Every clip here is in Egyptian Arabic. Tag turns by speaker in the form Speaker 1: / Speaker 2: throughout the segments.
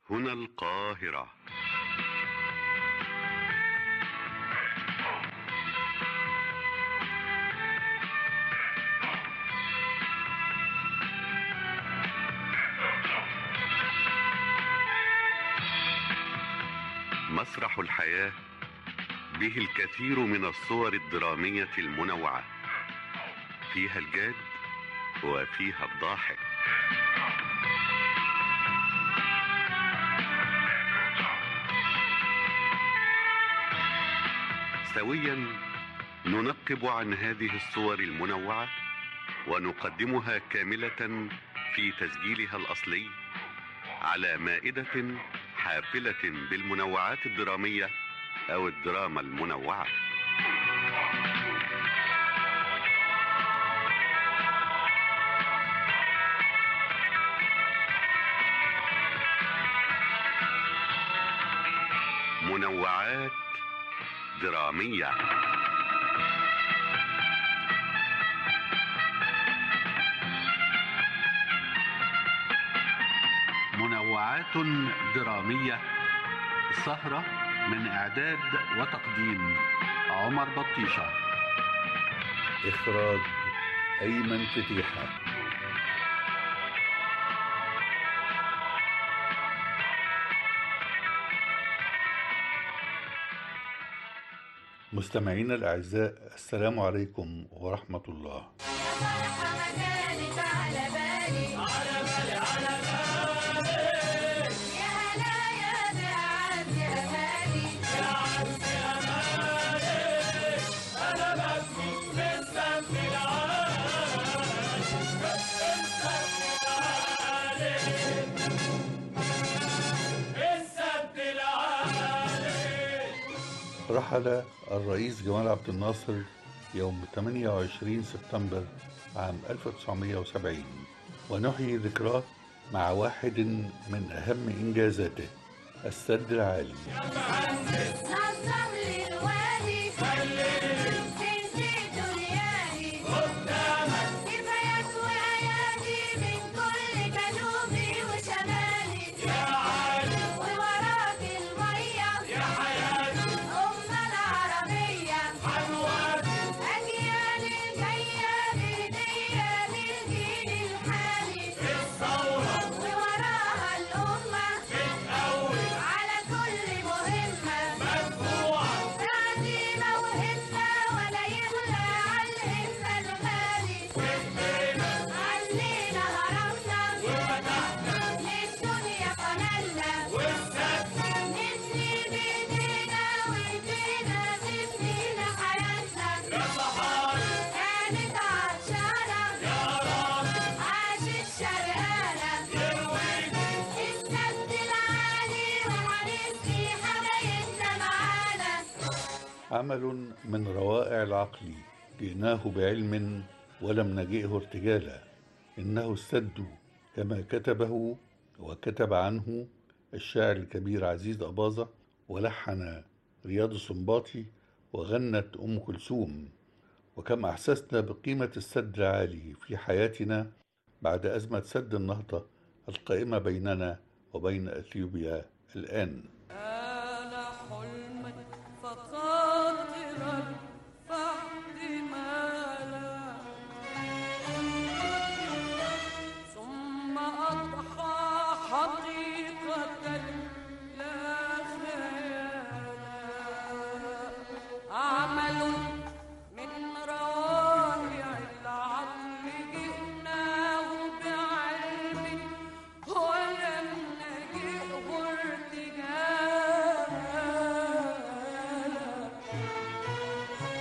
Speaker 1: هنا القاهرة مسرح الحياة به الكثير من الصور الدرامية المنوعة فيها الجاد وفيها الضاحك سويا ننقب عن هذه الصور المنوعة ونقدمها كاملة في تسجيلها الأصلي على مائدة حافلة بالمنوعات الدرامية أو الدراما المنوعة منوعات درامية منوعات درامية سهرة من إعداد وتقديم عمر بطيشة
Speaker 2: إخراج أيمن فتيحة مستمعينا الأعزاء السلام عليكم ورحمة الله رحل الرئيس جمال عبد الناصر يوم 28 سبتمبر عام 1970 ونحيي ذكراه مع واحد من أهم إنجازاته السد العالي
Speaker 3: نظم لي الوادي تنسي دنياي كفايات وأيادي من كل جنوبي وشمالي ووراك المية أمة العربية أجيال الجاية بهدية للجيل الحالي ووراها الأمة على كل مهمة عزيمة وهمة ولا يغلى عن الهمة الغالي علينا هرمنا للدنيا قنالنا نبني بإيدينا وإيدينا تبنينا حياتنا كانت عطشانة عاش الشرقانة السد العالي وحريصي حبايبنا معانا
Speaker 2: عمل من روائع العقل جئناه بعلم ولم نجئه ارتجالا إنه السد كما كتبه وكتب عنه الشاعر الكبير عزيز أباظة ولحن رياض السنباطي وغنت أم كلثوم وكم أحسسنا بقيمة السد العالي في حياتنا بعد أزمة سد النهضة القائمة بيننا وبين أثيوبيا الآن
Speaker 4: آل حلما فخاطرا فاحتمالا ثم أضحى حقيقة لا خيالا عمل من روائع العقل جئناه بعلم ولم نجئه ارتجالا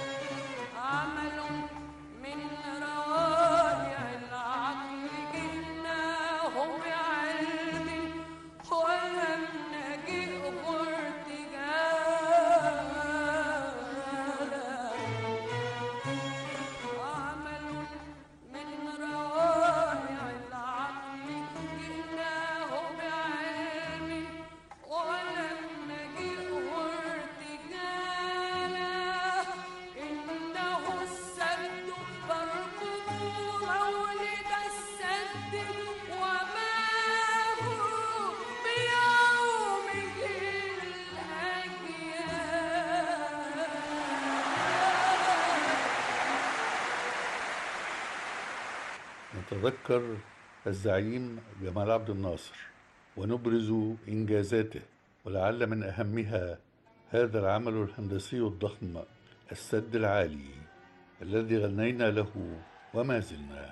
Speaker 2: نتذكر الزعيم جمال عبد الناصر ونبرز إنجازاته ولعل من أهمها هذا العمل الهندسي الضخم السد العالي الذي غنينا له وما زلنا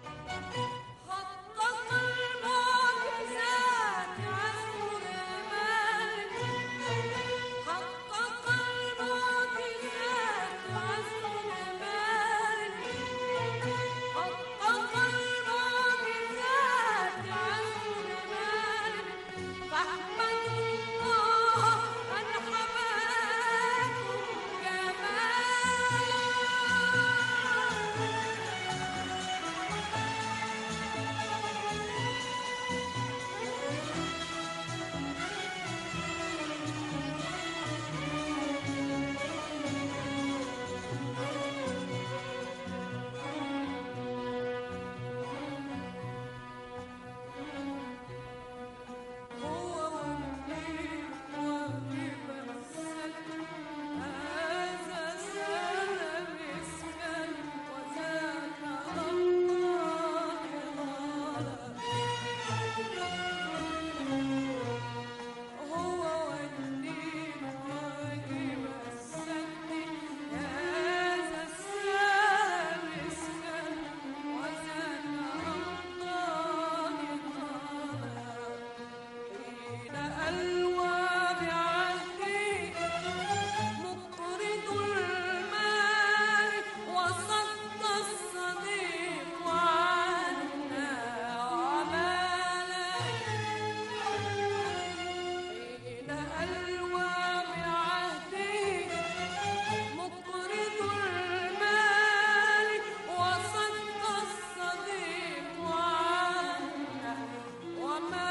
Speaker 4: حقق المعجزات عزم المال حقق المعجزات عزم المال حقق المعجزات عزم المال فاحمد الله أن حماكم جمال هو والليل واجب السد هذا سلام اسكن وذاك الله هو والليل واجب السد هذا سلام اسكن وذاك الله حين ألوى بعهده مقرض المال وصد الصديق عنا عمالا حين ألوى بعهده مقرض المال وصد الصديق عنا وما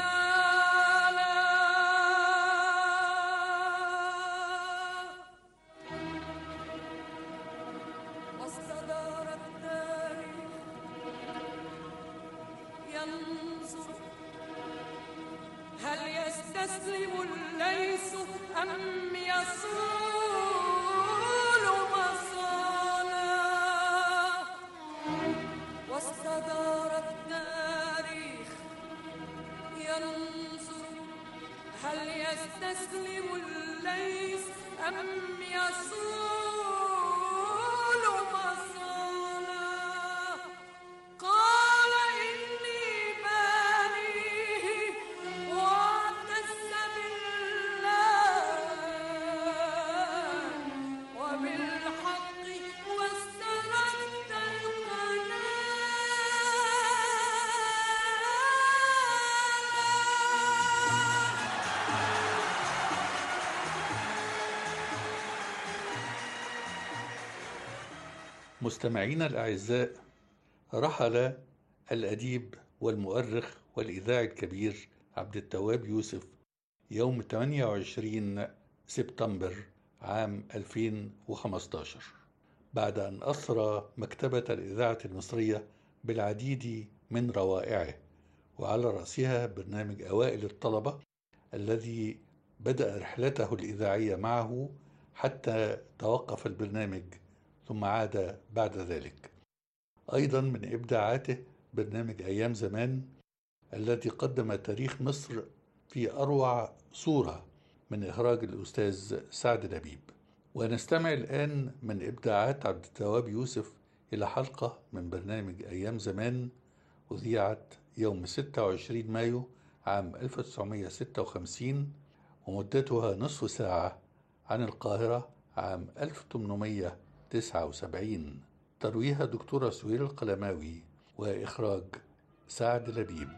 Speaker 4: لا واستدار التاريخ ينظر هل يستسلم الليث أم يصول مصالا واستدار التاريخ ينظر هل يستسلم الليث أم يصول مصالا قال إني باريه واعتز بالله وبالحق واسترد القناه
Speaker 2: مستمعينا الأعزاء رحل الأديب والمؤرخ والإذاعي الكبير عبد التواب يوسف يوم 28 سبتمبر عام 2015 بعد أن أسرى مكتبة الإذاعة المصرية بالعديد من روائعه وعلى رأسها برنامج أوائل الطلبة الذي بدأ رحلته الإذاعية معه حتى توقف البرنامج ثم عاد بعد ذلك أيضا من إبداعاته برنامج أيام زمان الذي قدم تاريخ مصر في أروع صورة من إخراج الأستاذ سعد لبيب ونستمع الآن من إبداعات عبد التواب يوسف إلى حلقة من برنامج أيام زمان أذيعت يوم 26 مايو عام 1956 ومدتها نصف ساعة عن القاهرة عام 1879 ترويها دكتورة سهير القلماوي وإخراج سعد لبيب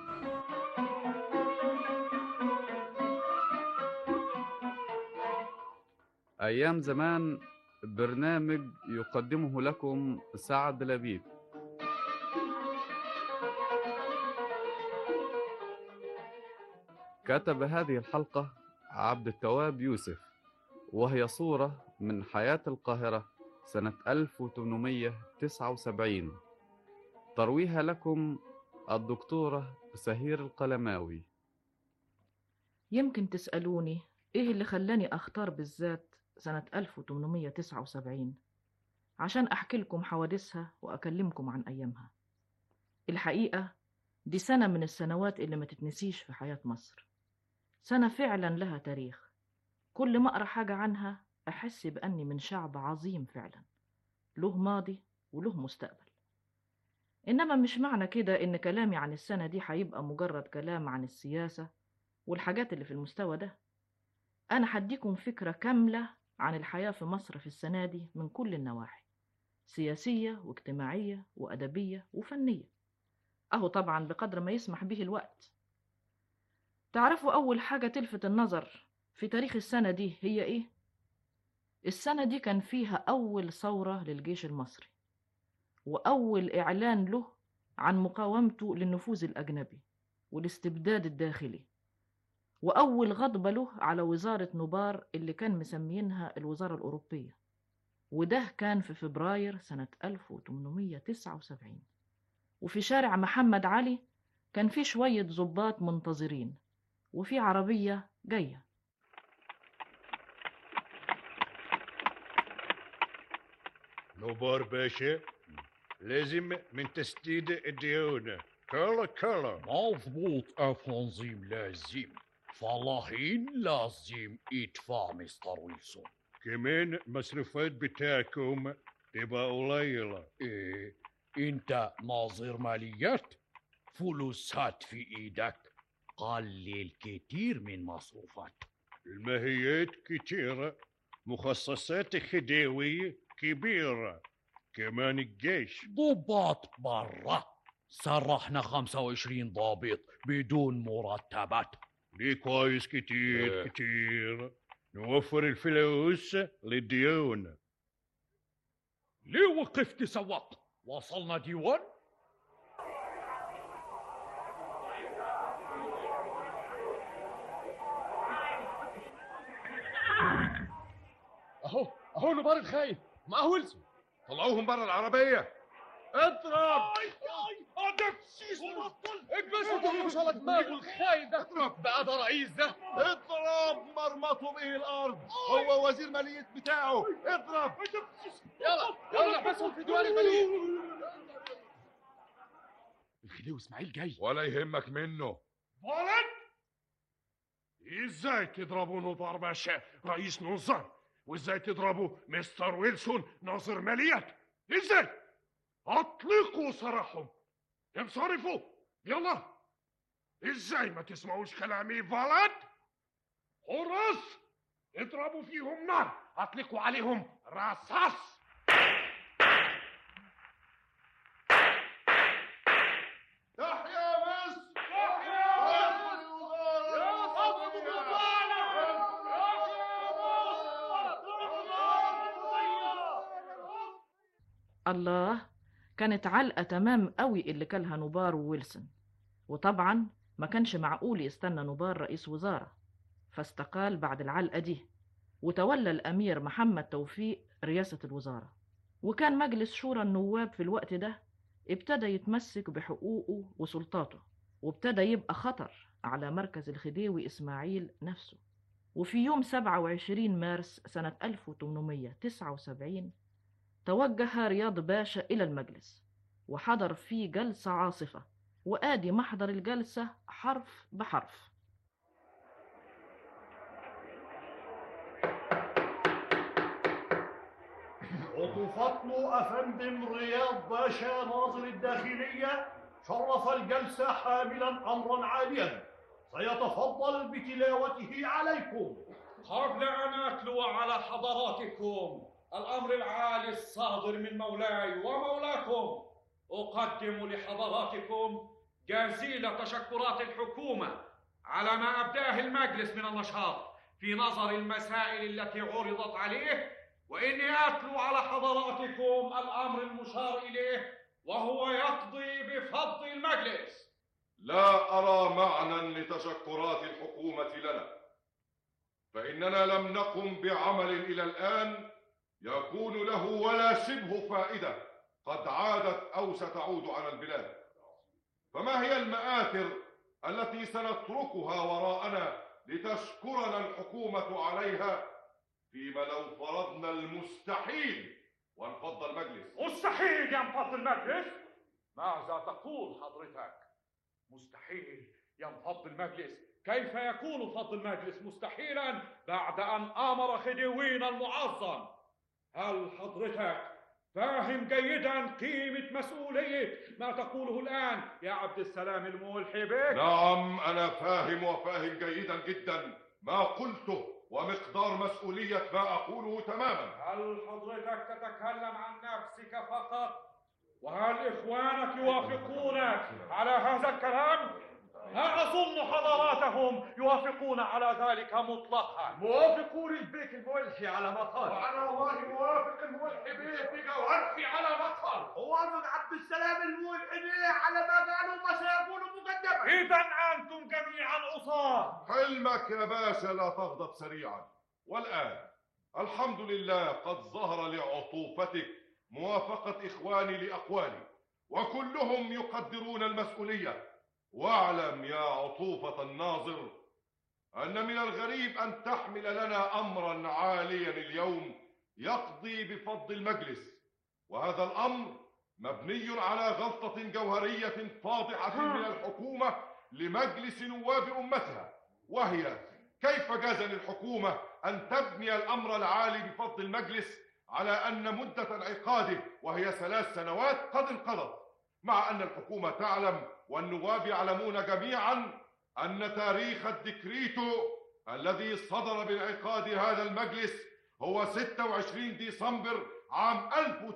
Speaker 5: أيام زمان برنامج يقدمه لكم سعد لبيب كتب هذه الحلقة عبد التواب يوسف وهي صورة من حياة القاهرة سنة 1879 ترويها لكم الدكتورة سهير القلماوي
Speaker 6: يمكن تسألوني إيه اللي خلاني أختار بالذات سنة 1879 عشان أحكي لكم حوادثها وأكلمكم عن أيامها الحقيقة دي سنة من السنوات اللي ما تتنسيش في حياة مصر سنة فعلا لها تاريخ كل ما أقرأ حاجة عنها أحس بأني من شعب عظيم فعلا له ماضي وله مستقبل إنما مش معنى كده إن كلامي عن السنة دي هيبقى مجرد كلام عن السياسة والحاجات اللي في المستوى ده أنا هديكم فكرة كاملة عن الحياة في مصر في السنة دي من كل النواحي سياسية واجتماعية وأدبية وفنية أهو طبعا بقدر ما يسمح به الوقت تعرفوا أول حاجة تلفت النظر في تاريخ السنة دي هي إيه؟ السنة دي كان فيها أول ثورة للجيش المصري وأول إعلان له عن مقاومته للنفوذ الأجنبي والاستبداد الداخلي وأول غضبة له على وزارة نوبار اللي كان مسمينها الوزارة الأوروبية وده كان في فبراير سنة 1879 وفي شارع محمد علي كان في شوية ضباط منتظرين وفي عربية جاية
Speaker 7: نوبار باشا لازم من تسديد الديون كلا كلا
Speaker 8: مظبوط افنظيم لازم فلاحين لازم يدفع مستر ويلسون
Speaker 7: كمان مصروفات بتاعكم تبقى قليلة
Speaker 8: إيه انت ناظر ماليات فلوسات في ايدك قلل كتير من مصروفات
Speaker 7: الماهيات كتيرة مخصصات خديوية كبيرة كمان الجيش
Speaker 8: ضباط برا سرحنا 25 ضابط بدون مرتبات
Speaker 7: دي كويس كتير
Speaker 8: إيه.
Speaker 7: كتير نوفر الفلوس للديون
Speaker 8: ليه وقفت سواق وصلنا ديوان
Speaker 9: اهو اهو نبار الخايف معاه ويلسون طلعوهم بره العربيه اضرب اكبس وتنفش على دماغه الخايف ده اضرب بقى ده رئيس ده اضرب مرمطه بايه الارض هو وزير ماليه بتاعه اضرب يلا يلا احبسهم في ديوان الماليه الخديوي اسماعيل جاي ولا يهمك منه
Speaker 10: ولد ازاي تضربوا نوبار باشا رئيس نظام وازاي تضربوا مستر ويلسون ناظر ماليات ازاي اطلقوا سراحهم انصرفوا يلا ازاي ما تسمعوش كلامي ولد حراس اضربوا فيهم نار اطلقوا عليهم رصاص تحيا مصر تحيا مصر يا صدر
Speaker 6: الله كانت علقة تمام قوي اللي كلها نوبار وويلسون وطبعا ما كانش معقول يستنى نوبار رئيس وزارة فاستقال بعد العلقة دي وتولى الأمير محمد توفيق رئاسة الوزارة وكان مجلس شورى النواب في الوقت ده ابتدى يتمسك بحقوقه وسلطاته وابتدى يبقى خطر على مركز الخديوي إسماعيل نفسه وفي يوم 27 مارس سنة 1879 توجه رياض باشا إلى المجلس وحضر فيه جلسة عاصفة وآدي محضر الجلسة حرف بحرف
Speaker 10: عطوفتنا أفندم رياض باشا ناظر الداخلية شرف الجلسة حاملا أمرا عاليا سيتفضل بتلاوته عليكم
Speaker 11: قبل أن أتلو على حضراتكم الأمر العالي الصادر من مولاي ومولاكم أقدم لحضراتكم جزيل تشكرات الحكومة على ما أبداه المجلس من النشاط في نظر المسائل التي عرضت عليه وإني أتلو على حضراتكم الأمر المشار إليه وهو يقضي بفضل المجلس
Speaker 9: لا أرى معنى لتشكرات الحكومة لنا فإننا لم نقم بعمل إلى الآن يكون له ولا شبه فائدة قد عادت أو ستعود على البلاد فما هي المآثر التي سنتركها وراءنا لتشكرنا الحكومة عليها فيما لو فرضنا المستحيل وانفض المجلس
Speaker 10: مستحيل ينفض المجلس
Speaker 11: ماذا تقول حضرتك مستحيل ينفض المجلس كيف يكون فض المجلس مستحيلا بعد أن أمر خديوين المعظم هل حضرتك فاهم جيدا قيمة مسؤولية ما تقوله الآن يا عبد السلام الملحي بك
Speaker 9: نعم أنا فاهم وفاهم جيدا جدا ما قلته ومقدار مسؤولية ما أقوله تماما
Speaker 11: هل حضرتك تتكلم عن نفسك فقط وهل إخوانك يوافقونك على هذا الكلام؟ لا أظن حضراتهم يوافقون على ذلك مطلقا
Speaker 10: موافقون البيك الملحي على ما قال
Speaker 9: وأنا والله موافق الملحي بيه في جوهرتي على ما قال
Speaker 10: وافق عبد السلام الملحي بيه على ما قالوا ما سيكون مقدما
Speaker 11: إذا أنتم جميعا عصاة
Speaker 9: حلمك يا باشا لا تغضب سريعا والآن الحمد لله قد ظهر لعطوفتك موافقة إخواني لأقوالي وكلهم يقدرون المسؤولية واعلم يا عطوفة الناظر أن من الغريب أن تحمل لنا أمرا عاليا اليوم يقضي بفض المجلس وهذا الأمر مبني على غلطة جوهرية فاضحة من الحكومة لمجلس نواب أمتها وهي كيف جاز للحكومة أن تبني الأمر العالي بفضل المجلس على أن مدة انعقاده وهي ثلاث سنوات قد انقضت مع أن الحكومة تعلم والنواب يعلمون جميعا أن تاريخ الديكريتو الذي صدر بانعقاد هذا المجلس هو 26 ديسمبر عام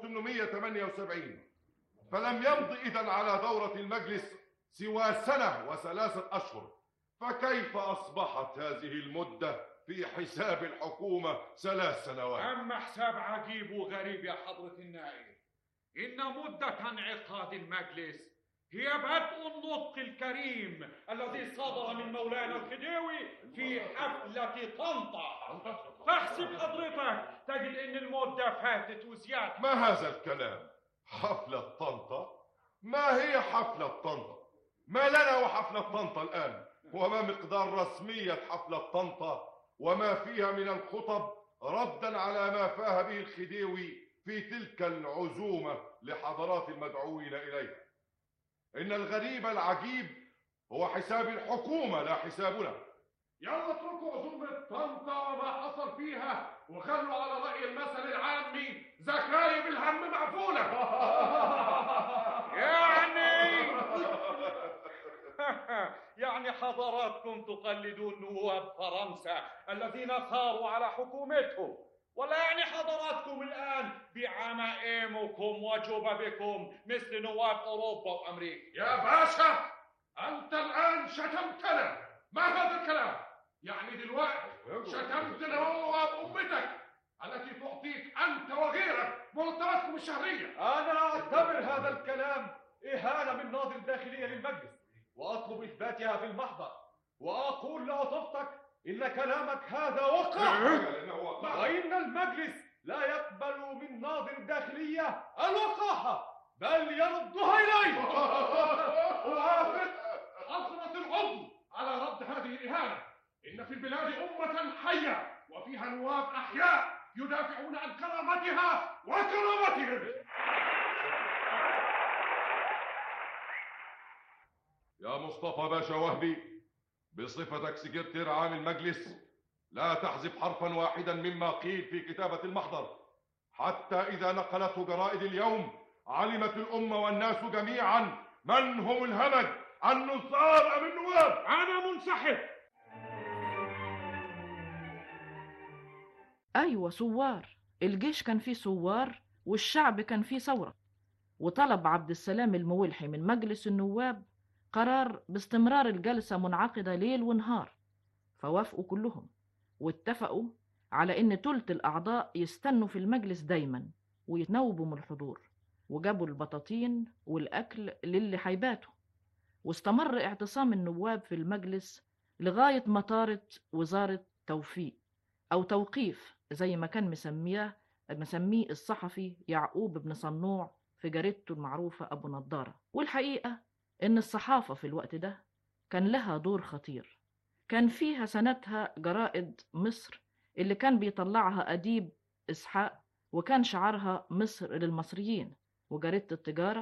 Speaker 9: 1878 فلم يمض إذا على دورة المجلس سوى سنة وثلاثة أشهر فكيف أصبحت هذه المدة في حساب الحكومة ثلاث سنوات
Speaker 11: أما حساب عجيب وغريب يا حضرة النائب إن مدة انعقاد المجلس هي بدء النطق الكريم الذي صدر من مولانا الخديوي في حفلة طنطا فاحسب حضرتك تجد إن المدة فاتت وزيادة
Speaker 9: ما هذا الكلام حفلة طنطا ما هي حفلة طنطا ما لنا وحفلة طنطا الآن وما مقدار رسمية حفلة طنطا وما فيها من الخطب ردا على ما فاه به الخديوي في تلك العزومة لحضرات المدعوين إليها إن الغريب العجيب هو حساب الحكومة لا حسابنا
Speaker 12: يلا اتركوا عزومة طنطا وما حصل فيها وخلوا على رأي المثل العامي زكايب الهم مقفولة
Speaker 11: يعني يعني حضراتكم تقلدون نواب فرنسا الذين ثاروا على حكومتهم ولا يعني حضراتكم الآن بعمائمكم وجببكم مثل نواب أوروبا وأمريكا
Speaker 12: يا باشا أنت الآن شتمتنا ما هذا الكلام يعني دلوقتي شتمت نواب أمتك التي تعطيك أنت وغيرك مرتباتكم الشهرية
Speaker 10: أنا أعتبر هذا الكلام إهانة من ناظر الداخلية للمجلس وأطلب إثباتها في المحضر وأقول لعطفتك إن كلامك هذا وقع وإن المجلس لا يقبل من ناظر الداخلية الوقاحة بل يردها إليه
Speaker 12: أوافق حضرة العضو على رد هذه الإهانة إن في البلاد أمة حية وفيها نواب أحياء يدافعون عن كرامتها وكرامتهم
Speaker 9: يا مصطفى باشا وهبي بصفتك سكرتير عام المجلس لا تحذف حرفا واحدا مما قيل في كتابة المحضر حتى إذا نقلته جرائد اليوم علمت الأمة والناس جميعا من هم الهمج النصارى أم النواب
Speaker 11: أنا منسحب
Speaker 6: أيوة ثوار الجيش كان فيه ثوار والشعب كان فيه ثورة وطلب عبد السلام المولحي من مجلس النواب قرار باستمرار الجلسة منعقدة ليل ونهار فوافقوا كلهم واتفقوا على إن تلت الأعضاء يستنوا في المجلس دايما ويتنوبوا من الحضور وجابوا البطاطين والأكل للي هيباتوا واستمر اعتصام النواب في المجلس لغاية ما طارت وزارة توفيق أو توقيف زي ما كان مسميه مسميه الصحفي يعقوب بن صنوع في جريدته المعروفة أبو نضارة والحقيقة إن الصحافة في الوقت ده كان لها دور خطير كان فيها سنتها جرائد مصر اللي كان بيطلعها أديب إسحاق وكان شعارها مصر للمصريين وجريدة التجارة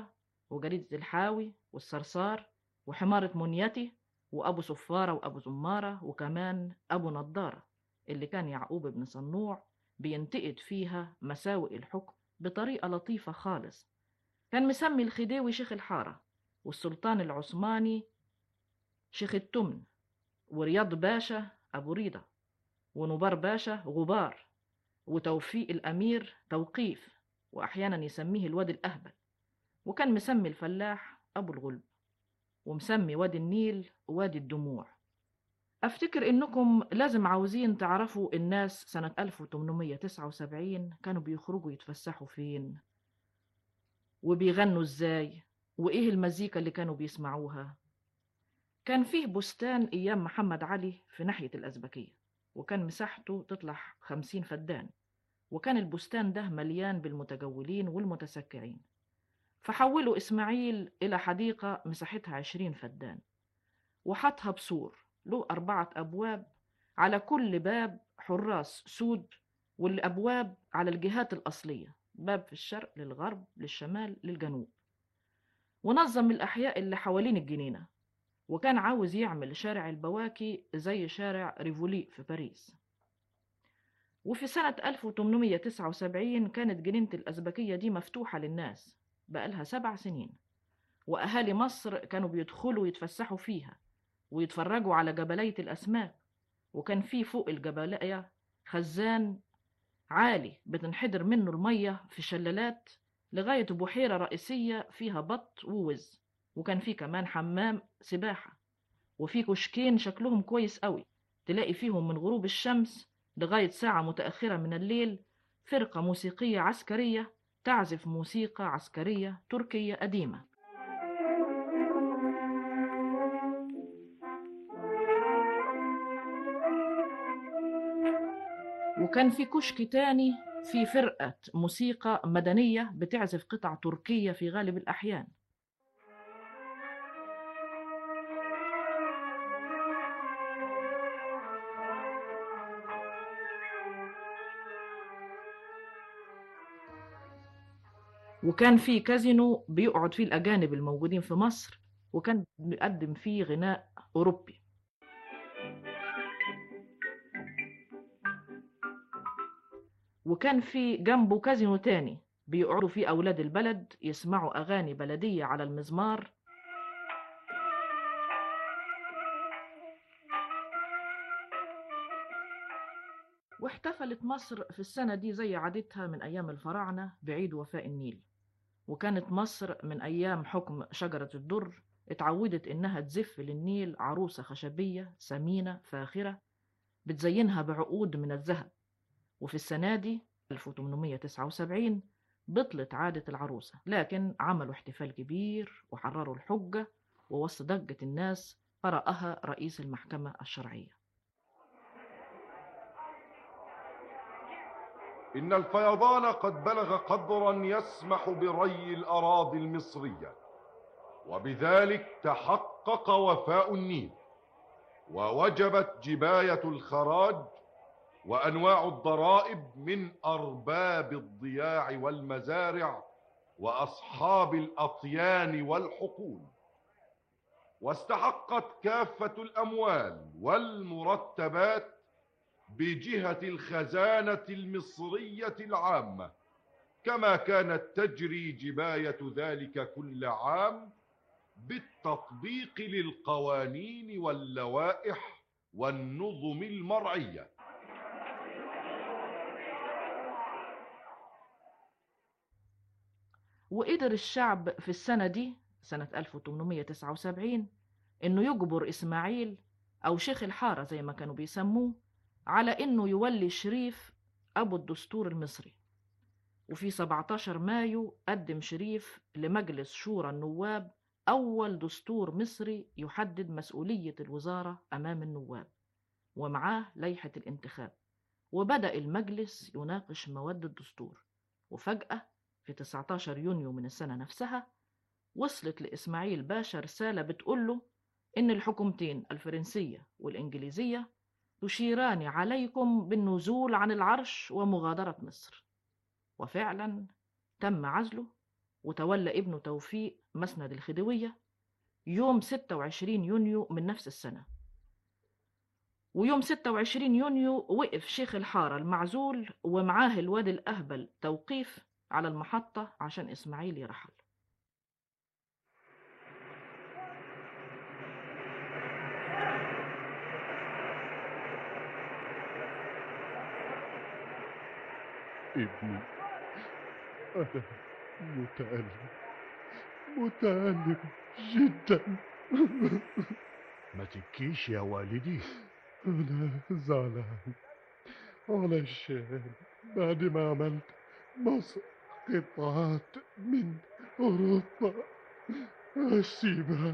Speaker 6: وجريدة الحاوي والصرصار وحمارة منيتي وأبو صفارة وأبو زمارة وكمان أبو نضارة اللي كان يعقوب بن صنوع بينتقد فيها مساوئ الحكم بطريقة لطيفة خالص كان مسمي الخديوي شيخ الحارة والسلطان العثماني شيخ التمن ورياض باشا أبو ريضة ونبار باشا غبار وتوفيق الأمير توقيف وأحيانا يسميه الواد الأهبل وكان مسمي الفلاح أبو الغلب ومسمي وادي النيل وادي الدموع أفتكر إنكم لازم عاوزين تعرفوا الناس سنة 1879 كانوا بيخرجوا يتفسحوا فين وبيغنوا إزاي وإيه المزيكا اللي كانوا بيسمعوها كان فيه بستان أيام محمد علي في ناحية الأزبكية وكان مساحته تطلع خمسين فدان وكان البستان ده مليان بالمتجولين والمتسكرين فحولوا إسماعيل إلى حديقة مساحتها عشرين فدان وحطها بسور له أربعة أبواب على كل باب حراس سود والأبواب على الجهات الأصلية باب في الشرق للغرب للشمال للجنوب ونظم الأحياء اللي حوالين الجنينة وكان عاوز يعمل شارع البواكي زي شارع ريفولي في باريس وفي سنة 1879 كانت جنينة الأزبكية دي مفتوحة للناس بقالها سبع سنين وأهالي مصر كانوا بيدخلوا يتفسحوا فيها ويتفرجوا على جبلية الأسماك وكان في فوق الجبلية خزان عالي بتنحدر منه المية في شلالات لغاية بحيرة رئيسية فيها بط ووز وكان في كمان حمام سباحة وفي كشكين شكلهم كويس قوي تلاقي فيهم من غروب الشمس لغاية ساعة متأخرة من الليل فرقة موسيقية عسكرية تعزف موسيقى عسكرية تركية قديمة وكان في كشك تاني في فرقة موسيقى مدنية بتعزف قطع تركية في غالب الأحيان وكان في كازينو بيقعد فيه الأجانب الموجودين في مصر وكان بيقدم فيه غناء أوروبي وكان في جنبه كازينو تاني بيقعدوا فيه أولاد البلد يسمعوا أغاني بلدية على المزمار واحتفلت مصر في السنة دي زي عادتها من أيام الفراعنة بعيد وفاء النيل وكانت مصر من أيام حكم شجرة الدر اتعودت إنها تزف للنيل عروسة خشبية سمينة فاخرة بتزينها بعقود من الذهب وفي السنة دي 1879 بطلت عادة العروسة لكن عملوا احتفال كبير وحرروا الحجة ووسط ضجة الناس قرأها رئيس المحكمة الشرعية
Speaker 9: إن الفيضان قد بلغ قدرا يسمح بري الأراضي المصرية وبذلك تحقق وفاء النيل ووجبت جباية الخراج وأنواع الضرائب من أرباب الضياع والمزارع وأصحاب الأطيان والحقول واستحقت كافة الأموال والمرتبات بجهة الخزانة المصرية العامة كما كانت تجري جباية ذلك كل عام بالتطبيق للقوانين واللوائح والنظم المرعية
Speaker 6: وقدر الشعب في السنة دي سنة 1879 إنه يجبر إسماعيل أو شيخ الحارة زي ما كانوا بيسموه على إنه يولي شريف أبو الدستور المصري وفي 17 مايو قدم شريف لمجلس شورى النواب أول دستور مصري يحدد مسؤولية الوزارة أمام النواب ومعاه لائحة الانتخاب وبدأ المجلس يناقش مواد الدستور وفجأة في 19 يونيو من السنة نفسها وصلت لإسماعيل باشا رسالة بتقوله إن الحكومتين الفرنسية والإنجليزية تشيران عليكم بالنزول عن العرش ومغادرة مصر وفعلا تم عزله وتولى ابنه توفيق مسند الخديوية يوم 26 يونيو من نفس السنة ويوم 26 يونيو وقف شيخ الحارة المعزول ومعاه الواد الأهبل توقيف على المحطة عشان إسماعيل يرحل
Speaker 12: ابني أنا متألم متألم جدا
Speaker 7: ما تبكيش يا والدي
Speaker 12: أنا زعلان علشان بعد ما عملت مصر قطعات من أوروبا أسيبها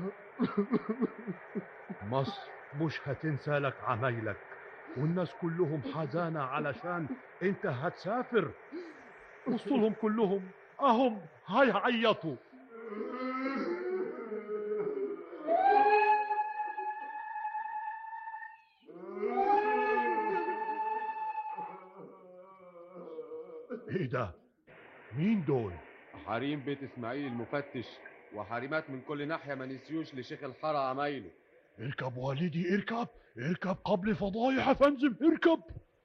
Speaker 7: مصر مش هتنسى لك عمايلك والناس كلهم حزانة علشان انت هتسافر وصلهم كلهم اهم هيعيطوا ايه ده مين دول
Speaker 13: حريم بيت اسماعيل المفتش وحريمات من كل ناحيه ما نسيوش لشيخ الحاره عمايله
Speaker 7: اركب والدي اركب اركب قبل فضايح يا فندم اركب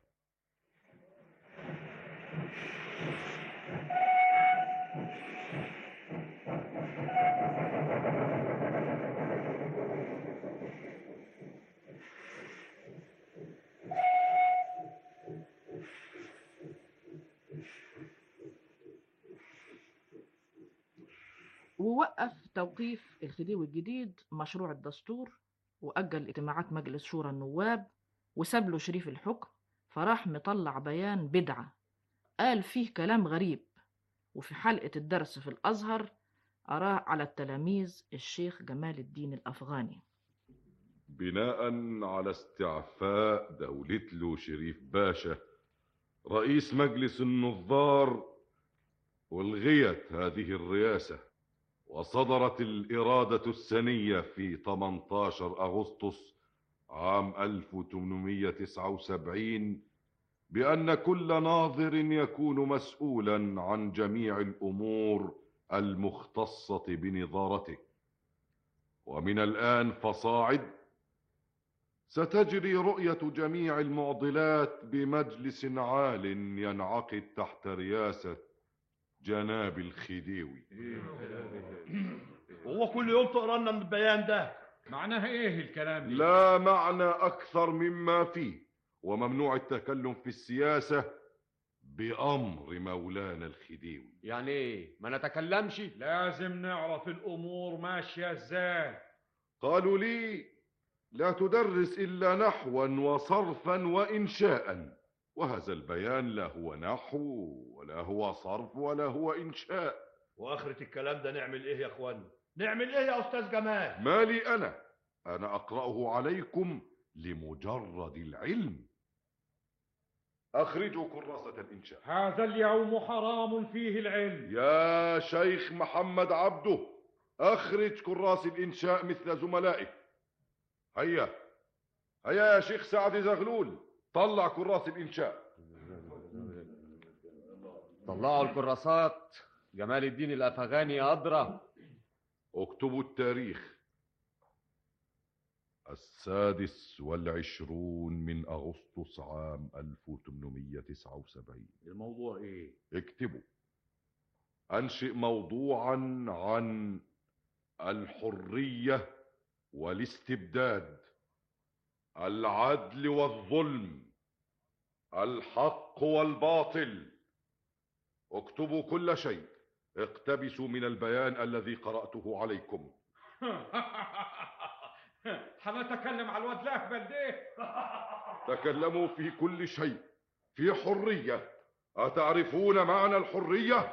Speaker 6: ووقف توقيف الخديوي الجديد مشروع الدستور وأجل اجتماعات مجلس شورى النواب وساب له شريف الحكم فراح مطلع بيان بدعة قال فيه كلام غريب وفي حلقة الدرس في الأزهر أراه على التلاميذ الشيخ جمال الدين الأفغاني
Speaker 9: بناء على استعفاء دولة له شريف باشا رئيس مجلس النظار ألغيت هذه الرئاسة وصدرت الإرادة السنية في 18 أغسطس عام 1879 بأن كل ناظر يكون مسؤولا عن جميع الأمور المختصة بنظارته ومن الآن فصاعد ستجري رؤية جميع المعضلات بمجلس عال ينعقد تحت رئاسة جناب الخديوي
Speaker 7: هو كل يوم تقرا لنا من البيان ده
Speaker 11: معناها ايه الكلام ده
Speaker 9: لا معنى أكثر مما فيه وممنوع التكلم في السياسة بأمر مولانا الخديوي
Speaker 13: يعني ايه ما نتكلمش
Speaker 11: لازم نعرف الامور ماشيه ازاي
Speaker 9: قالوا لي لا تدرس إلا نحوا وصرفا وإنشاء وهذا البيان لا هو نحو ولا هو صرف ولا هو إنشاء
Speaker 7: واخرة الكلام ده نعمل ايه يا اخوانا نعمل ايه يا استاذ جمال
Speaker 9: ما لي أنا أنا أقرأه عليكم لمجرد العلم أخرجوا كراسة الإنشاء
Speaker 11: هذا اليوم حرام فيه العلم
Speaker 9: يا شيخ محمد عبده أخرج كراس الإنشاء مثل زملائك هيا هيا يا شيخ سعد زغلول طلع كراس الإنشاء
Speaker 13: طلعوا الكراسات جمال الدين الافغاني ادرى
Speaker 9: اكتبوا التاريخ السادس والعشرون من أغسطس عام 1879
Speaker 11: الموضوع ايه
Speaker 9: اكتبوا أنشئ موضوعا عن الحرية والاستبداد العدل والظلم الحق والباطل اكتبوا كل شيء اقتبسوا من البيان الذي قرأته عليكم
Speaker 11: هنتكلم على الواد الاهبل ده
Speaker 9: تكلموا في كل شيء في حرية أتعرفون معنى الحرية؟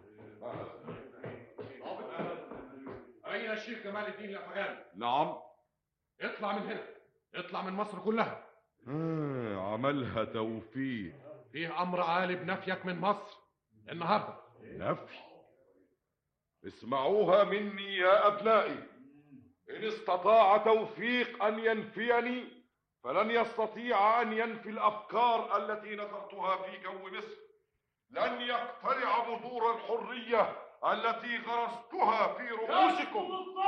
Speaker 12: أين الشيخ جمال الدين الأفغاني؟
Speaker 9: نعم
Speaker 12: اطلع من هنا اطلع من مصر كلها
Speaker 9: آه عملها توفيق
Speaker 12: فيه أمر عالي بنفيك من مصر النهارده
Speaker 9: نفي اسمعوها مني يا أبنائي إن استطاع توفيق أن ينفيني فلن يستطيع أن ينفي الأفكار التي نثرتها في جو مصر لن يقتلع بذور الحرية التي غرستها في رؤوسكم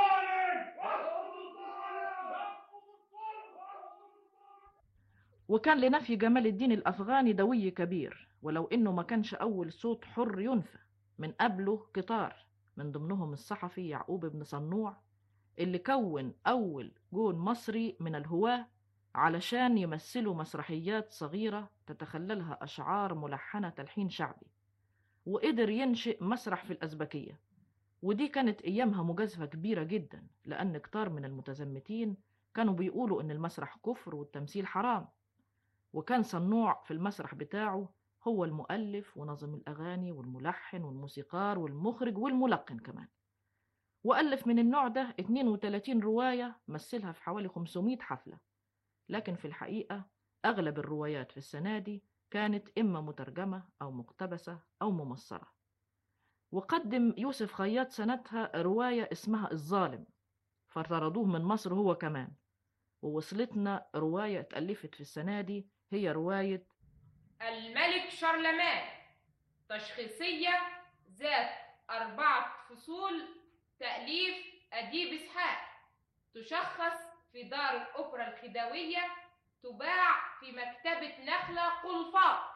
Speaker 6: وكان لنفي جمال الدين الأفغاني دوي كبير ولو إنه ما كانش أول صوت حر ينفى من قبله قطار من ضمنهم الصحفي يعقوب بن صنوع اللي كون أول جون مصري من الهواة علشان يمثلوا مسرحيات صغيرة تتخللها أشعار ملحنة تلحين شعبي وقدر ينشئ مسرح في الأزبكية ودي كانت أيامها مجازفة كبيرة جدا لأن كتار من المتزمتين كانوا بيقولوا إن المسرح كفر والتمثيل حرام وكان صنوع في المسرح بتاعه هو المؤلف ونظم الأغاني والملحن والموسيقار والمخرج والملقن كمان وألف من النوع ده 32 رواية مثلها في حوالي 500 حفلة لكن في الحقيقة أغلب الروايات في السنة دي كانت إما مترجمة أو مقتبسة أو ممصرة وقدم يوسف خياط سنتها رواية اسمها الظالم فطردوه من مصر هو كمان ووصلتنا رواية اتألفت في السنة دي هي رواية
Speaker 14: الملك شارلمان تشخيصية ذات أربعة فصول تأليف أديب إسحاق تشخص في دار الأوبرا الخديوية تباع في مكتبة نخلة قلفاط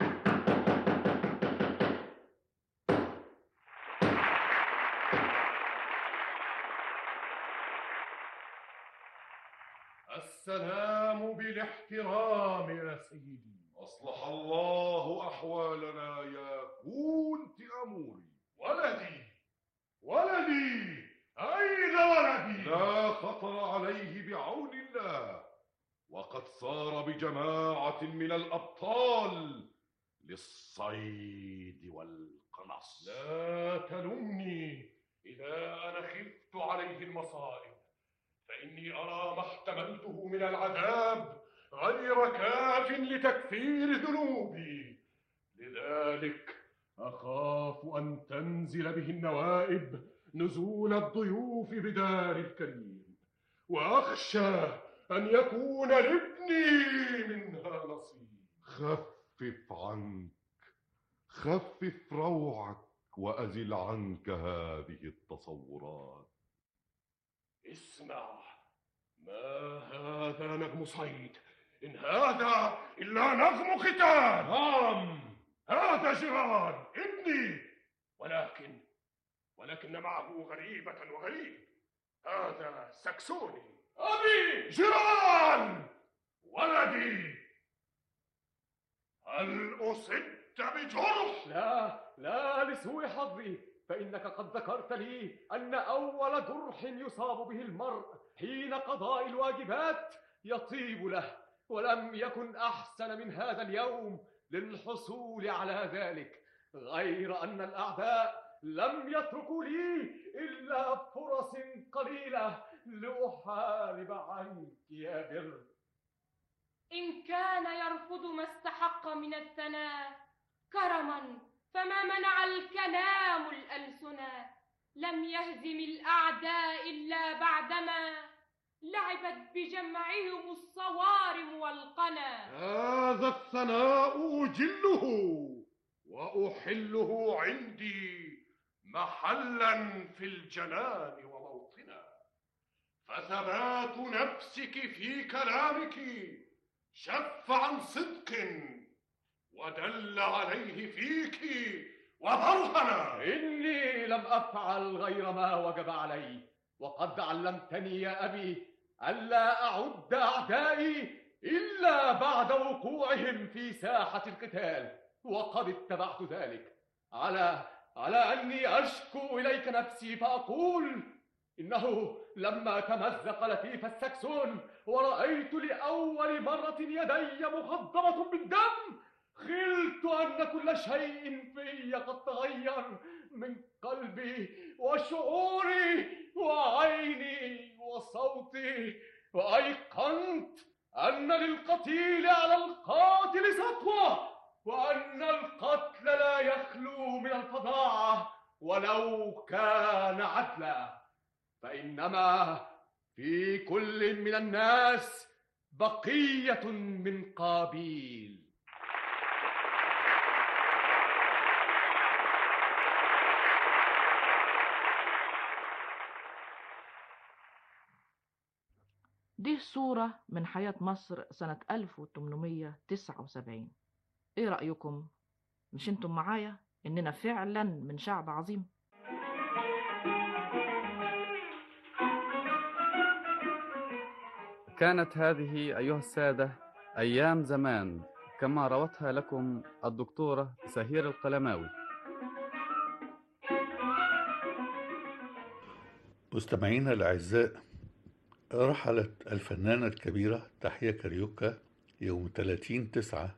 Speaker 12: السلام بالاحترام يا سيدي
Speaker 9: أصلح الله أحوالنا يا كونت أموري
Speaker 12: ولدي ولدي أين ولدي
Speaker 9: لا خطر عليه بعون الله وقد صار بجماعة من الأبطال للصيد والقنص
Speaker 12: لا تلمني إذا أنا خفت عليه المصائب فإني أرى ما احتملته من العذاب غير كاف لتكفير ذنوبي لذلك أخاف أن تنزل به النوائب نزول الضيوف بدار الكريم وأخشى أن يكون لابني منها نصيب
Speaker 9: خفف عنك خفف روعك وأزل عنك هذه التصورات
Speaker 12: اسمع ما هذا نغم صيد إن هذا إلا نغم قتال نعم هذا جيران ابني ولكن ولكن معه غريبة وغريب هذا سكسوني أبي جيران ولدي هل أصبت بجرح؟
Speaker 10: لا لا لسوء حظي فإنك قد ذكرت لي أن أول جرح يصاب به المرء حين قضاء الواجبات يطيب له ولم يكن أحسن من هذا اليوم للحصول على ذلك غير أن الأعداء لم يتركوا لي إلا فرص قليلة لأحارب عنك يا بر
Speaker 14: إن كان يرفض ما استحق من الثناء كرما فما منع الكلام الألسنا لم يهزم الأعداء إلا بعدما لعبت بجمعهم الصوارم والقنا
Speaker 12: هذا الثناء أجله وأحله عندي محلا في الجنان وموطنا فثبات نفسك في كلامك شف عن صدق ودل عليه فيك وبرهنا
Speaker 10: إني لم أفعل غير ما وجب علي وقد علمتني يا أبي ألا أعد أعدائي إلا بعد وقوعهم في ساحة القتال وقد اتبعت ذلك على على أني أشكو إليك نفسي فأقول إنه لما تمزق لطيف السكسون ورأيت لأول مرة يدي مخضبة بالدم خلت أن كل شيء في قد تغير من قلبي وشعوري وعيني وصوتي وأيقنت أن للقتيل على القاتل سطوة وأن القتل لا يخلو من الفظاعة ولو كان عدلا فإنما في كل من الناس بقية من قابيل
Speaker 6: دي صورة من حياة مصر سنة 1879 ايه رأيكم؟ مش انتم معايا اننا فعلا من شعب عظيم؟
Speaker 5: كانت هذه أيها السادة أيام زمان كما روتها لكم الدكتورة سهير القلماوي
Speaker 2: مستمعينا الأعزاء رحلت الفنانة الكبيرة تحية كاريوكا يوم 30 تسعة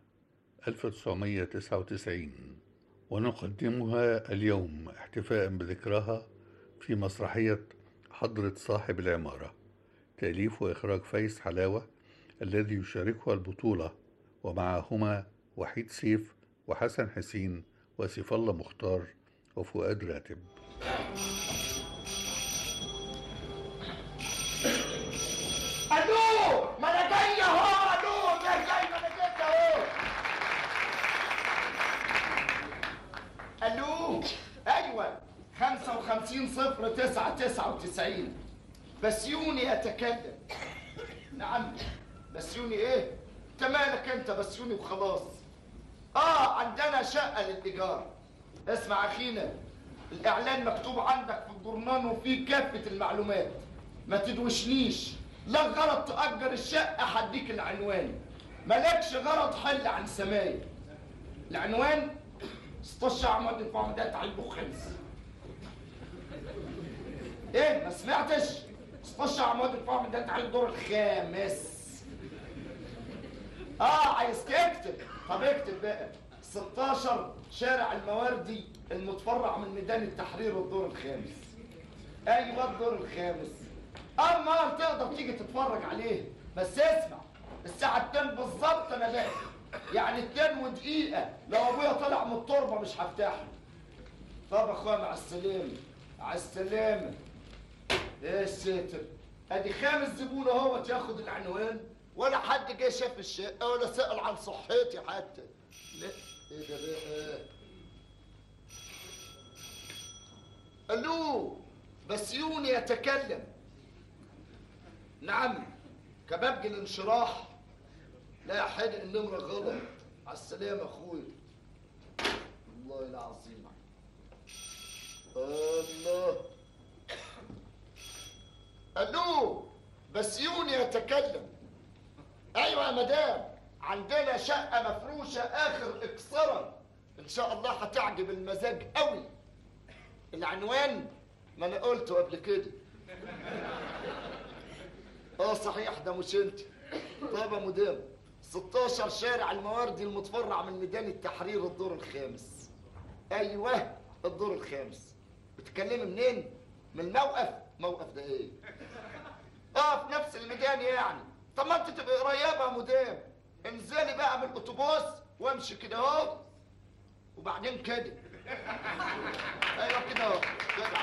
Speaker 2: 1999 ونقدمها اليوم احتفاء بذكرها في مسرحية حضرة صاحب العمارة تأليف وإخراج فايز حلاوة الذي يشاركها البطولة ومعهما وحيد سيف وحسن حسين وسيف الله مختار وفؤاد راتب
Speaker 15: الو ما انا جاي اهو الو جاي جاي ما انا جيت اهو الو ايوه 55 صفر 9 99 بسيوني يتكلم نعم بسيوني ايه انت مالك انت بسيوني وخلاص اه عندنا شقه للايجار اسمع اخينا الاعلان مكتوب عندك في الجرنان وفيه كافه المعلومات ما تدوشنيش لا غرض تأجر الشقة هديك العنوان مالكش غرض حل عن سماية العنوان 16 عمود الفعمدات على البخمس ايه ما سمعتش 16 عمود الفعمدات على الدور الخامس اه عايز تكتب طب اكتب بقى 16 شارع المواردي المتفرع من ميدان التحرير الدور الخامس ايوه الدور الخامس اما تقدر تيجي تتفرج عليه بس اسمع الساعة 2 بالظبط انا داخل يعني 2 ودقيقة لو ابويا طلع من التربة مش هفتحه طب اخويا مع السلامة مع السلامة ايه الساتر ادي خامس زبون اهوت ياخد العنوان ولا حد جه شاف الشقة ولا سأل عن صحتي حتى لا ايه ده بقى الو بسيوني يتكلم نعم كبابجي الانشراح لا يا حادق النمرة غلط على السلامة اخويا والله العظيم الله الو بسيوني يتكلم ايوه يا مدام عندنا شقة مفروشة اخر اكسرا ان شاء الله هتعجب المزاج قوي العنوان ما انا قلته قبل كده اه صحيح ده مش انت طيب يا مدام 16 شارع المواردي المتفرع من ميدان التحرير الدور الخامس ايوه الدور الخامس بتتكلمي منين من الموقف موقف ده ايه اه في نفس الميدان يعني طب ما انت تبقى قريبه يا مدام انزلي بقى من الاتوبيس وامشي كده اهو وبعدين كده ايوه كده اهو كده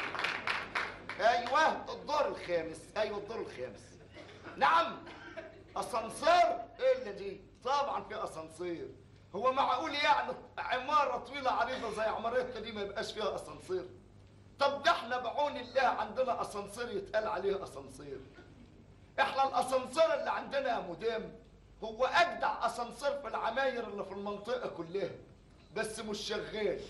Speaker 15: ايوه الدور الخامس ايوه الدور الخامس نعم اسانسير ايه اللي دي طبعا في اسانسير هو معقول يعني عماره طويله عريضه زي عمارتنا دي ما يبقاش فيها اسانسير طب ده احنا بعون الله عندنا اسانسير يتقال عليه اسانسير احنا الاسانسير اللي عندنا يا مدام هو اجدع اسانسير في العماير اللي في المنطقه كلها بس مش شغال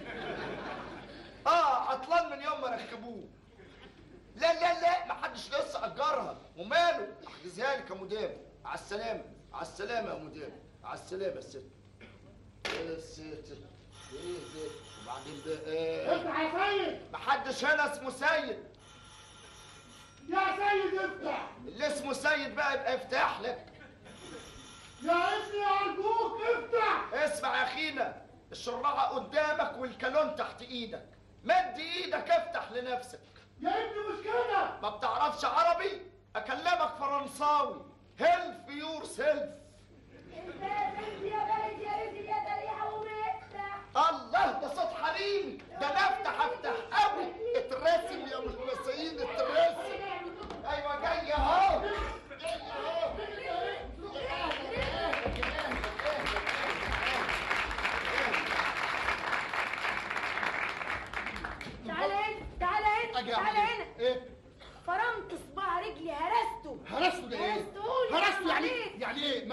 Speaker 15: اه عطلان من يوم ما ركبوه لا لا لا ما حدش لسه اجرها وماله احجزها لك يا مدام على السلامه على السلامه يا مدام على السلامه يا ست يا ساتر ايه ده وبعدين ده ايه
Speaker 12: افتح يا سيد
Speaker 15: ما حدش هنا اسمه سيد
Speaker 12: يا سيد افتح
Speaker 15: اللي اسمه سيد بقى يبقى يفتح لك
Speaker 12: يا ابني ارجوك افتح
Speaker 15: اسمع يا اخينا الشراعه قدامك والكالون تحت ايدك مد ايدك افتح لنفسك
Speaker 12: يا ابني مش كده
Speaker 15: ما بتعرفش عربي اكلمك فرنساوي هيلف يور سيلف الله ده صوت حريمي ده انا افتح افتح قوي اترسم يا مهندسين اترسم ايوه جاي اهو جاي اهو
Speaker 3: تعالى هنا تعالى هنا
Speaker 15: أجي
Speaker 3: تعالى
Speaker 15: أعمل
Speaker 3: هنا
Speaker 15: ايه
Speaker 3: فرمت صباع رجلي هرسته
Speaker 15: هرست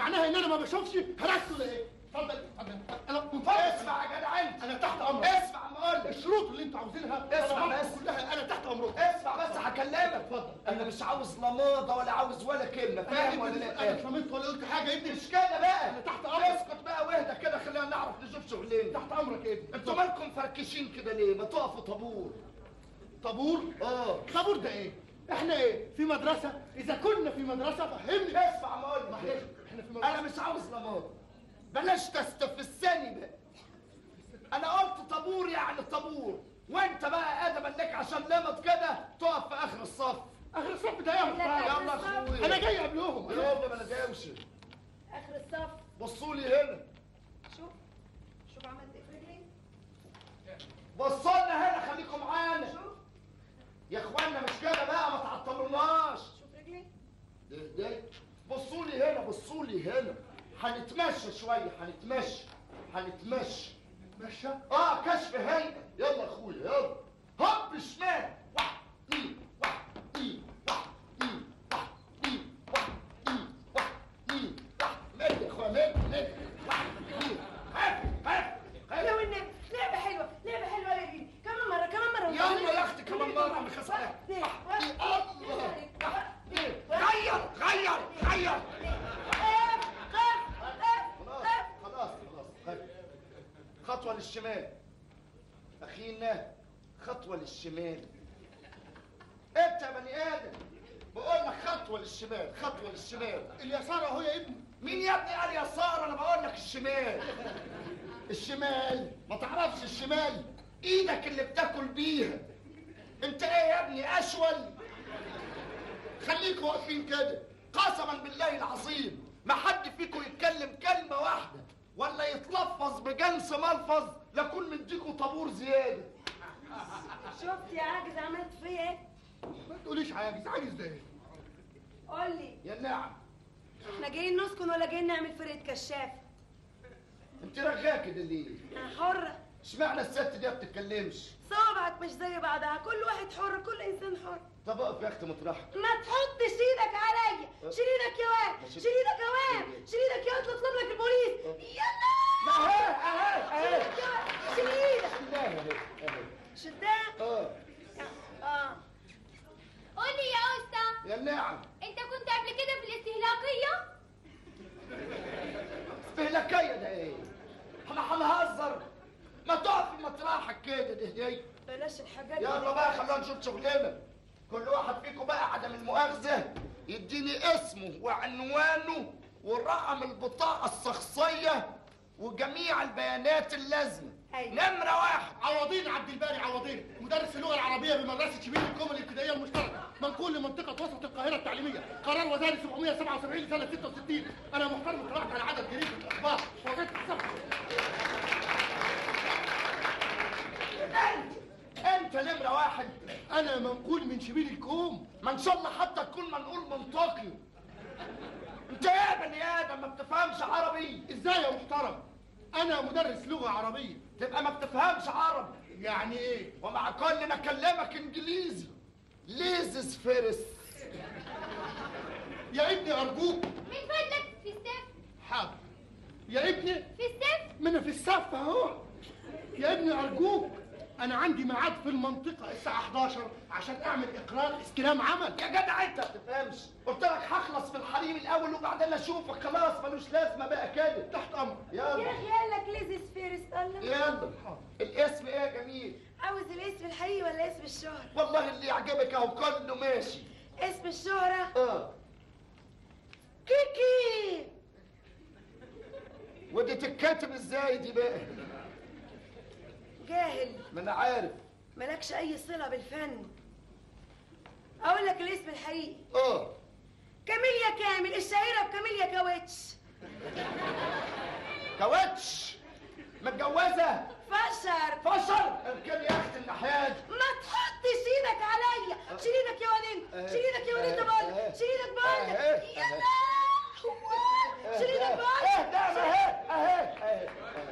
Speaker 16: معناها ان انا ما بشوفش هرست ولا ايه اتفضل اتفضل انا منفرد
Speaker 15: اسمع يا جدع انت
Speaker 16: انا تحت امرك
Speaker 15: اسمع ما اقول لك
Speaker 16: الشروط اللي انتوا عاوزينها
Speaker 15: اسمع
Speaker 16: طلباتكم
Speaker 15: بس.
Speaker 16: كلها انا تحت امرك
Speaker 15: اسمع بس هكلمك اتفضل انا مش عاوز لا موضه ولا عاوز ولا كلمه فاهم ولا
Speaker 16: انا
Speaker 15: لا
Speaker 16: اتلمت ولا قلت حاجه يا ابني
Speaker 15: مش كده بقى
Speaker 16: انا تحت امرك
Speaker 15: اسكت بقى واهدى كده خلينا نعرف نشوف شغلنا
Speaker 16: تحت امرك يا ابني
Speaker 15: انتوا مالكم فركشين كده ليه ما تقفوا طابور
Speaker 16: طابور
Speaker 15: اه
Speaker 16: طابور ده ايه احنا ايه في مدرسه اذا كنا في مدرسه فهمني
Speaker 15: اسمع ما اقول
Speaker 16: معلش
Speaker 15: لك
Speaker 16: احنا في مدرسه
Speaker 15: انا مش عاوز لا موضه بلاش تستفزني بقى انا قلت طابور يعني طابور وانت بقى ادم انك عشان لمت كده تقف في اخر الصف
Speaker 16: اخر الصف ده يا محترم
Speaker 15: يلا اخويا
Speaker 16: انا جاي قبلهم
Speaker 15: يلا ما انا جاوش
Speaker 3: اخر الصف
Speaker 15: بصوا لي هنا
Speaker 3: شوف شوف عملت ايه في رجلي
Speaker 15: بصوا لنا هنا خليكم معانا يا اخوانا مش كده بقى ما تعطلوناش
Speaker 3: شوف رجلي
Speaker 15: ده ده بصوا لي هنا بصوا لي هنا هنتمشى شويه هنتمشى هنتمشى
Speaker 16: ماشي
Speaker 15: اه كشف هيئه يلا اخويا يلا هوب شمال واحد اثنين واحد اثنين واحد اثنين واحد اثنين واحد اثنين واحد اثنين واحد مد يا اخويا مد مد واحد اثنين هات هات
Speaker 3: لو النبي لعبة حلوة لعبة حلوة يا رجلي كمان مرة كمان مرة
Speaker 15: يلا يا اختي كمان مره من خسارة غير غير غير خلاص خلاص خلاص خلاص. خطوة للشمال أخينا خطوة للشمال أنت يا بني آدم بقول لك خطوة للشمال خطوة للشمال
Speaker 16: اليسار اهو يا ابني
Speaker 15: مين يا ابني قال يسار أنا بقول لك الشمال الشمال ما تعرفش الشمال إيدك اللي بتاكل بيها أنت إيه يا ابني أشول خليكوا واقفين كده قسما بالله العظيم ما حد فيكم يتكلم كلمة واحدة ولا يتلفظ بجنس ملفظ لكون مديكوا طابور زيادة
Speaker 3: شفت يا عاجز عملت فيا ايه؟
Speaker 16: ما تقوليش عاجز عاجز ده ايه
Speaker 3: قول لي
Speaker 15: يا نعم
Speaker 3: احنا جايين نسكن ولا جايين نعمل فرقة كشاف؟
Speaker 15: انت رغاك كده ليه؟
Speaker 3: انا حرة
Speaker 15: اشمعنى الست دي ما بتتكلمش؟
Speaker 3: صوابعك مش زي بعضها كل واحد حر كل انسان حر
Speaker 15: طب اقف يا اختي مطرحك
Speaker 3: ما تحطش ايدك عليا شيل ايدك يا واد
Speaker 15: ماشي.
Speaker 3: شيل ايدك يا واد شيل ايدك يا واد اطلب لك البوليس يلا
Speaker 15: ما اهي اهي اهي
Speaker 3: شيل ايدك
Speaker 15: لا اهي اهي
Speaker 3: شدها
Speaker 15: اه
Speaker 3: اه
Speaker 14: قولي يا أستا
Speaker 15: يا نعم
Speaker 14: أنت كنت قبل كده في الاستهلاكية؟
Speaker 15: استهلاكية ده ايه؟ احنا هنهزر ما تقف في مطرحك كده ده دي
Speaker 3: بلاش الحاجات دي
Speaker 15: يلا بقى خلينا نشوف شغلنا كل واحد فيكم بقى عدم المؤاخذة يديني اسمه وعنوانه ورقم البطاقة الشخصية وجميع البيانات اللازمة نمرة واحد
Speaker 16: عوضين عبد الباري عوضين مدرس اللغه العربيه بمدرسه شبين الكوم الابتدائيه المشتركه منقول لمنطقه وسط القاهره التعليميه قرار وزاري 777 لسنه 66 انا محترم قرات على عدد جريده الاخبار وجدت الصفحه
Speaker 15: انت انت نمرة واحد
Speaker 16: انا منقول من شبين الكوم
Speaker 15: ما ان شاء الله حتى تكون منقول من طوكيو انت ايه يا بني ادم ما بتفهمش عربي
Speaker 16: ازاي يا محترم انا مدرس لغه عربيه
Speaker 15: تبقى ما بتفهمش عربي
Speaker 16: يعني ايه
Speaker 15: ومع كل ما اكلمك انجليزي ليزس فيرس
Speaker 16: يا ابني ارجوك
Speaker 14: من فضلك في السف
Speaker 16: حاضر يا ابني
Speaker 14: في السف
Speaker 16: ما انا في الصف اهو يا ابني ارجوك انا عندي ميعاد في المنطقه الساعه 11 عشان اعمل اقرار استلام عمل
Speaker 15: يا جدع انت ما بتفهمش قلت لك هخلص في الحريم الاول وبعدين اشوفك خلاص ملوش لازمه بقى كده
Speaker 16: تحت امرك
Speaker 15: يلا
Speaker 3: يا اخي قال لك ليزيس فيرس قال لك
Speaker 15: يلا الاسم ايه يا جميل
Speaker 3: عاوز الاسم الحقيقي ولا اسم الشهرة؟
Speaker 15: والله اللي يعجبك اهو كله ماشي
Speaker 3: اسم الشهرة
Speaker 15: اه
Speaker 3: كيكي
Speaker 15: ودي تتكتب ازاي دي بقى
Speaker 3: جاهل
Speaker 15: ما انا عارف
Speaker 3: مالكش اي صلة بالفن اقول لك الاسم الحقيقي
Speaker 15: اه
Speaker 3: كاميليا كامل الشهيرة بكاميليا كاوتش
Speaker 15: كاوتش متجوزه
Speaker 3: فشر
Speaker 15: فشل اركن يا اختي النحيات
Speaker 3: ما تحطش ايدك عليا شيل ايدك يا وليد شيل ايدك يا وليد بقول شيل ايدك بقول يلا شيل ايدك بقول
Speaker 15: اهدى اهي اهي اهي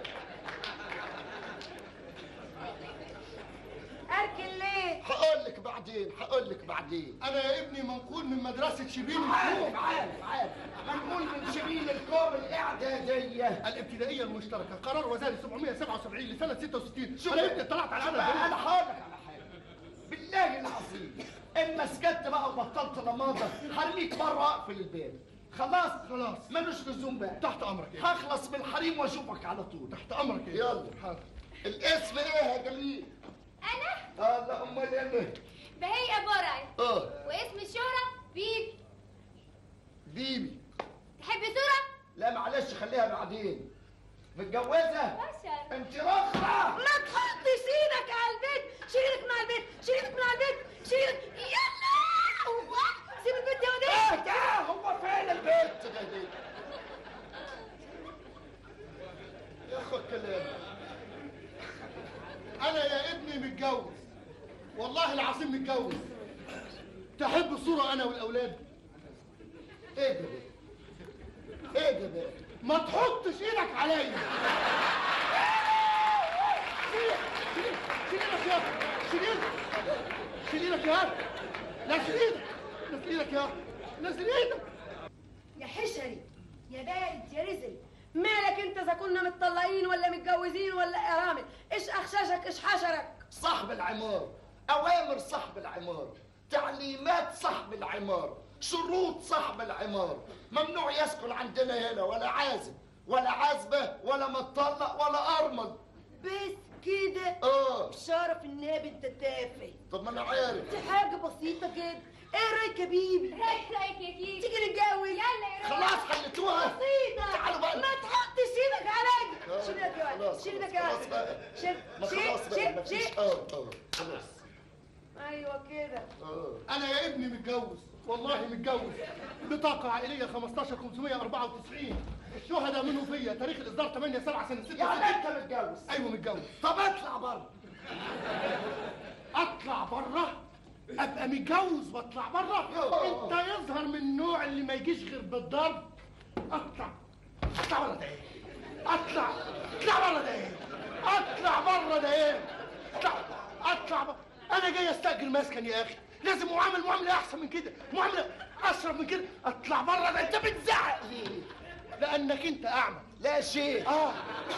Speaker 3: اركن ليه
Speaker 15: هقول لك بعدين هقول لك بعدين
Speaker 16: انا يا ابني منقول من مدرسه شبين
Speaker 15: عارف
Speaker 16: الكوم
Speaker 15: عارف عارف منقول من شبيل الكوم الاعداديه
Speaker 16: الابتدائيه المشتركه قرار وزاري 777 لسنه 66
Speaker 15: شوف
Speaker 16: انا ابني اطلعت على
Speaker 15: شوف
Speaker 16: العدد
Speaker 15: بقى، انا هقول لك على حاجه بالله العظيم اما سكت بقى وبطلت لماضه هرميك بره اقفل الباب خلاص
Speaker 16: خلاص
Speaker 15: ملوش لزوم بقى
Speaker 16: تحت امرك ايه
Speaker 15: هخلص من الحريم واشوفك على طول
Speaker 16: تحت امرك ايه
Speaker 15: يلا
Speaker 16: حاضر
Speaker 15: الاسم ايه يا جميل
Speaker 14: انا
Speaker 15: اه لا امال انا
Speaker 14: بهيئة براي
Speaker 15: اه
Speaker 14: واسم الشهرة بيبي
Speaker 15: بيبي
Speaker 14: تحب صورة؟
Speaker 15: لا معلش خليها بعدين متجوزه
Speaker 14: بشر
Speaker 15: انت رخرة
Speaker 3: ما تحطش ايدك على البيت شيل ايدك من على البيت شيل ايدك من على البيت شيل ايدك يلا هو سيب البيت يا
Speaker 15: ايه
Speaker 3: وديع
Speaker 15: ده هو فين البيت ده ده؟ يا اخو الكلام
Speaker 16: انا يا ابني متجوز والله العظيم متجوز تحب الصوره انا والاولاد
Speaker 15: ايه ده بقى؟ ايه ده بقى؟
Speaker 16: ما تحطش ايدك عليا شيل شيل ايدك يا شيل ايدك شيل ايدك يا نزل ايدك نزل ايدك يا نزل ايدك
Speaker 3: يا حشري يا بارد يا رزل مالك انت اذا كنا متطلقين ولا متجوزين ولا ارامل ايش اخشاشك ايش حشرك
Speaker 15: صاحب العمار اوامر صاحب العمار تعليمات صاحب العمار شروط صاحب العمار ممنوع يسكن عندنا هنا ولا عازب ولا عازبه ولا متطلق ولا ارمل
Speaker 3: بس كده
Speaker 15: اه
Speaker 3: شرف النبي انت تافه
Speaker 15: طب ما انا عارف
Speaker 3: دي حاجه بسيطه كده ايه رايك يا بيبي
Speaker 14: رايك رايك يا كيكي
Speaker 3: تيجي نتجوز
Speaker 14: يلا يا رايك
Speaker 15: خلاص حلتوها
Speaker 3: بسيطه
Speaker 15: تعالوا بقى.
Speaker 3: ما تحطش ايدك عليا
Speaker 15: آه،
Speaker 3: شيل ايدك يا ولد
Speaker 15: خلاص،
Speaker 3: شيل ايدك
Speaker 15: خلاص
Speaker 3: يا
Speaker 15: بقى.
Speaker 3: ولد شيل
Speaker 15: ما خلاص
Speaker 3: شيل
Speaker 15: بقى
Speaker 3: شيل
Speaker 15: مفيش
Speaker 3: شيل
Speaker 15: اه اه خلاص
Speaker 3: ايوه كده
Speaker 15: اه
Speaker 16: انا يا ابني متجوز والله متجوز بطاقه عائليه 15594 الشهداء منه فيا تاريخ الاصدار 8 7 سنه 66
Speaker 15: يعني انت متجوز
Speaker 16: ايوه متجوز
Speaker 15: طب اطلع بره
Speaker 16: اطلع بره ابقى متجوز واطلع بره
Speaker 15: يوه.
Speaker 16: انت يظهر من النوع اللي ما يجيش غير بالضرب اطلع اطلع بره ده ايه اطلع اطلع بره ده ايه اطلع بره ده ايه اطلع اطلع بره انا جاي استاجر مسكن يا اخي لازم اعامل معامله احسن من كده معامله اشرف من كده اطلع بره ده انت بتزعق ليه لانك انت اعمى
Speaker 15: لا شيء
Speaker 16: اه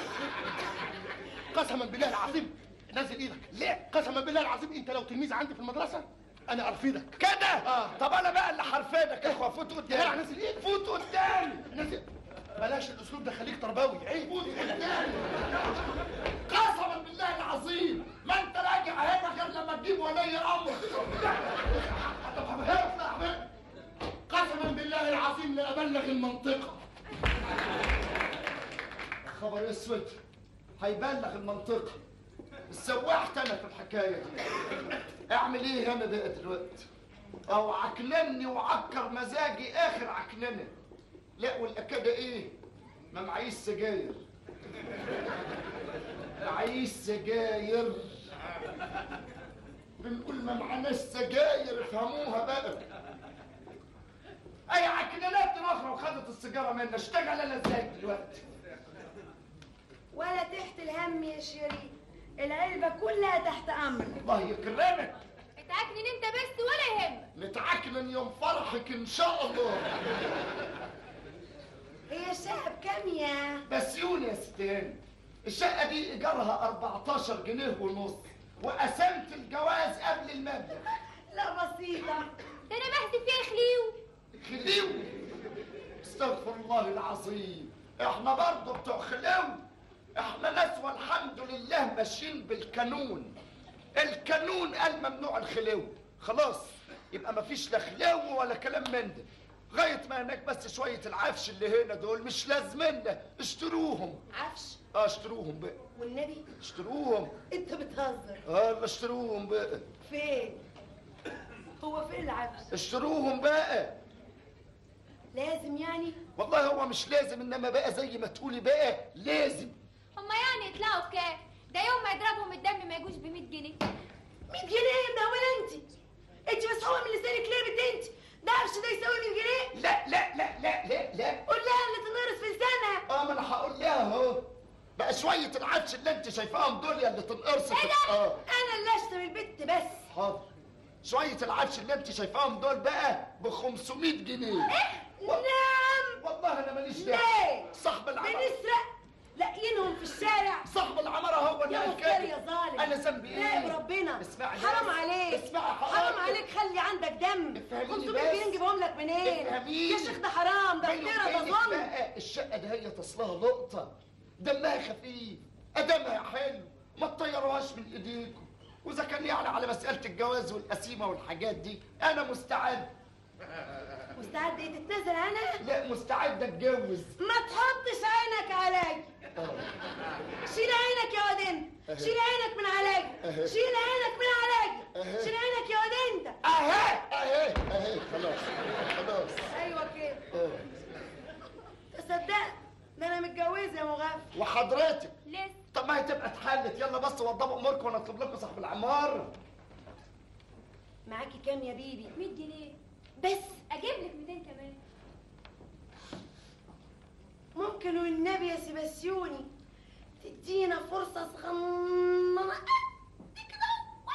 Speaker 16: قسما بالله العظيم نزل ايدك
Speaker 15: ليه؟
Speaker 16: قسما بالله العظيم انت لو تلميذ عندي في المدرسه انا ارفدك
Speaker 15: كده
Speaker 16: آه.
Speaker 15: طب انا بقى اللي حرفانك يا اخويا فوت
Speaker 16: يا
Speaker 15: قدامي
Speaker 16: نزل ايدك
Speaker 15: فوت قدامي
Speaker 16: نزل بلاش الاسلوب ده خليك تربوي عيب
Speaker 15: فوت قدامي قسما بالله العظيم ما انت راجع هنا غير لما تجيب ولي امر
Speaker 16: طب اطلع بقى قسما بالله العظيم لابلغ المنطقه
Speaker 15: خبر اسود هيبلغ المنطقه سوحت انا في الحكايه دي اعمل ايه انا بقى دلوقتي او عكنني وعكر مزاجي اخر عكننه لا والاكاده ايه ما معيش سجاير معيش سجاير بنقول ما معناش سجاير افهموها بقى اي عكننات اخرى وخدت السيجاره مني اشتغل انا ازاي دلوقتي
Speaker 3: ولا تحت الهم يا شيرين العلبه كلها تحت امرك
Speaker 15: الله يكرمك
Speaker 14: اتعكنن انت بس ولا يهمك
Speaker 15: نتعكنن يوم فرحك ان شاء الله
Speaker 3: هي الشقه بكام يا
Speaker 15: بس يوني يا ستان الشقة دي إيجارها 14 جنيه ونص وقسمت الجواز قبل المبلغ
Speaker 3: لا بسيطه
Speaker 14: ده انا بحسب فيها خليو
Speaker 15: خليو استغفر الله العظيم احنا برضه بتوع خليو احنا ناس والحمد لله ماشيين بالقانون القانون قال ممنوع الخليو خلاص يبقى مفيش لا خليو ولا كلام من ده لغايه ما هناك بس شويه العفش اللي هنا دول مش لازمنا اشتروهم
Speaker 3: عفش
Speaker 15: اه اشتروهم بقى
Speaker 3: والنبي
Speaker 15: اشتروهم
Speaker 3: انت بتهزر
Speaker 15: اه لا اشتروهم بقى
Speaker 3: فين هو فين العفش
Speaker 15: اشتروهم بقى
Speaker 3: لازم يعني
Speaker 15: والله هو مش لازم انما بقى زي ما تقولي بقى لازم
Speaker 14: هما يعني يطلعوا بكام ده يوم ما يضربهم الدم ما يجوش ب 100 جنيه
Speaker 3: 100 جنيه ده ولا انت انت بس هو من لسانك ليه بنت انت ده عفش ده يساوي 100 جنيه
Speaker 15: لا لا لا لا لا لا
Speaker 3: قول لها اللي تنقرص في لسانها
Speaker 15: اه ما انا هقول لها اهو بقى شويه العفش اللي انت شايفاهم دول يا اللي تنقرصي
Speaker 3: ايه
Speaker 15: في-
Speaker 3: ده
Speaker 15: اه
Speaker 3: انا اللي اشتري البت بس
Speaker 15: حاضر شويه العفش اللي انت شايفاهم دول بقى ب 500 جنيه
Speaker 3: نعم
Speaker 15: والله انا ماليش دعوه
Speaker 3: ليه؟
Speaker 15: صاحب العماره
Speaker 3: بنسرق لاقيينهم في الشارع
Speaker 15: صاحب العماره هو اللي
Speaker 3: يا
Speaker 15: قال
Speaker 3: مفتري
Speaker 15: كده
Speaker 3: يا ظالم
Speaker 15: انا ذنبي
Speaker 3: لا
Speaker 15: ايه
Speaker 3: بربنا
Speaker 15: اسمعي
Speaker 3: حرام
Speaker 15: بس.
Speaker 3: عليك
Speaker 15: اسمعي
Speaker 3: حرام
Speaker 15: حضرتك.
Speaker 3: عليك خلي عندك دم
Speaker 15: افهميني
Speaker 3: 500
Speaker 15: بس.
Speaker 3: جنيه نجيبهم لك منين
Speaker 15: افهميني.
Speaker 3: يا شيخ ده حرام ده
Speaker 15: بيني
Speaker 3: افترا ده
Speaker 15: وبينك
Speaker 3: ظلم
Speaker 15: بقى الشقه ده هي تصلها لقطه دمها خفيف ادمها حلو ما تطيروهاش من ايديكم واذا كان يعني على مساله الجواز والقسيمه والحاجات دي انا مستعد
Speaker 3: مستعد ايه تتنازل انا
Speaker 15: لا مستعد اتجوز
Speaker 3: ما تحطش عينك عليا شيل عينك يا واد انت شيل عينك من عليا
Speaker 15: أهي.
Speaker 3: شيل عينك من عليا
Speaker 15: أهي.
Speaker 3: شيل عينك يا واد انت
Speaker 15: اهي اهي اهي خلاص خلاص
Speaker 3: ايوه كده
Speaker 15: آه.
Speaker 3: تصدق ده انا متجوزه يا مغفل
Speaker 15: وحضرتك
Speaker 14: لسه
Speaker 15: طب ما هي تبقى اتحلت يلا بس وضبوا اموركم وانا اطلب لكم صاحب العمار
Speaker 3: معاكي كام يا بيبي
Speaker 14: 100 جنيه
Speaker 3: بس
Speaker 14: اجيب لك 200 كمان
Speaker 3: ممكن والنبي يا سيباسيوني تدينا فرصة صغننة قد كده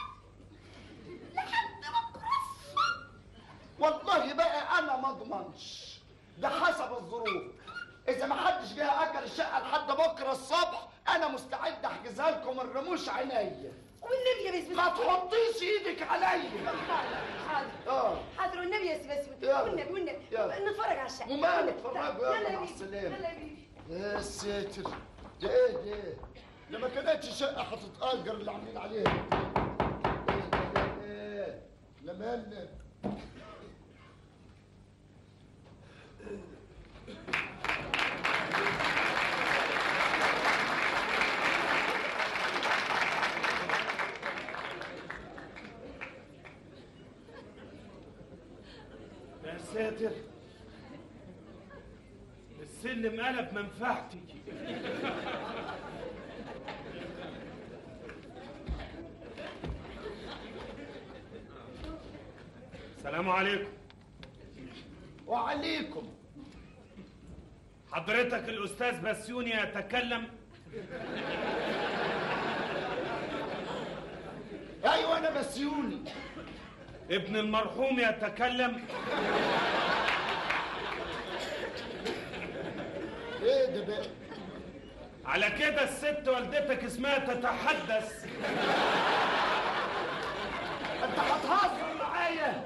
Speaker 3: لحد بكرة
Speaker 15: والله بقى انا ما اضمنش ده حسب الظروف اذا ما حدش جه اجر الشقه لحد بكره الصبح انا مستعد احجزها لكم الرموش عينيا
Speaker 3: والنبي يا بسم
Speaker 15: ما تحطيش ايدك عليا
Speaker 3: حاضر
Speaker 15: اه
Speaker 3: حاضر والنبي يا سيباسيوني
Speaker 15: يلا.
Speaker 3: والنبي والنبي
Speaker 15: يلا.
Speaker 3: نتفرج على الشقة
Speaker 15: وماله
Speaker 3: والنبي.
Speaker 15: اتفرجوا يلا
Speaker 3: يلا يا
Speaker 15: مع
Speaker 3: بيبي.
Speaker 15: السلامة.
Speaker 3: يلا يا بيبي
Speaker 15: يا ساتر ده ايه ده ده ما كانتش شقه هتتاجر اللي عاملين عليها ايه ده ده ايه لا مالنا
Speaker 17: يا ساتر السلم قلب منفعتي السلام عليكم
Speaker 15: وعليكم
Speaker 17: حضرتك الأستاذ بسيوني يتكلم
Speaker 15: ايوه انا بسيوني
Speaker 17: ابن المرحوم يتكلم
Speaker 15: ايه ده بقى
Speaker 17: على كده الست والدتك اسمها تتحدث
Speaker 15: انت هتهزر معايا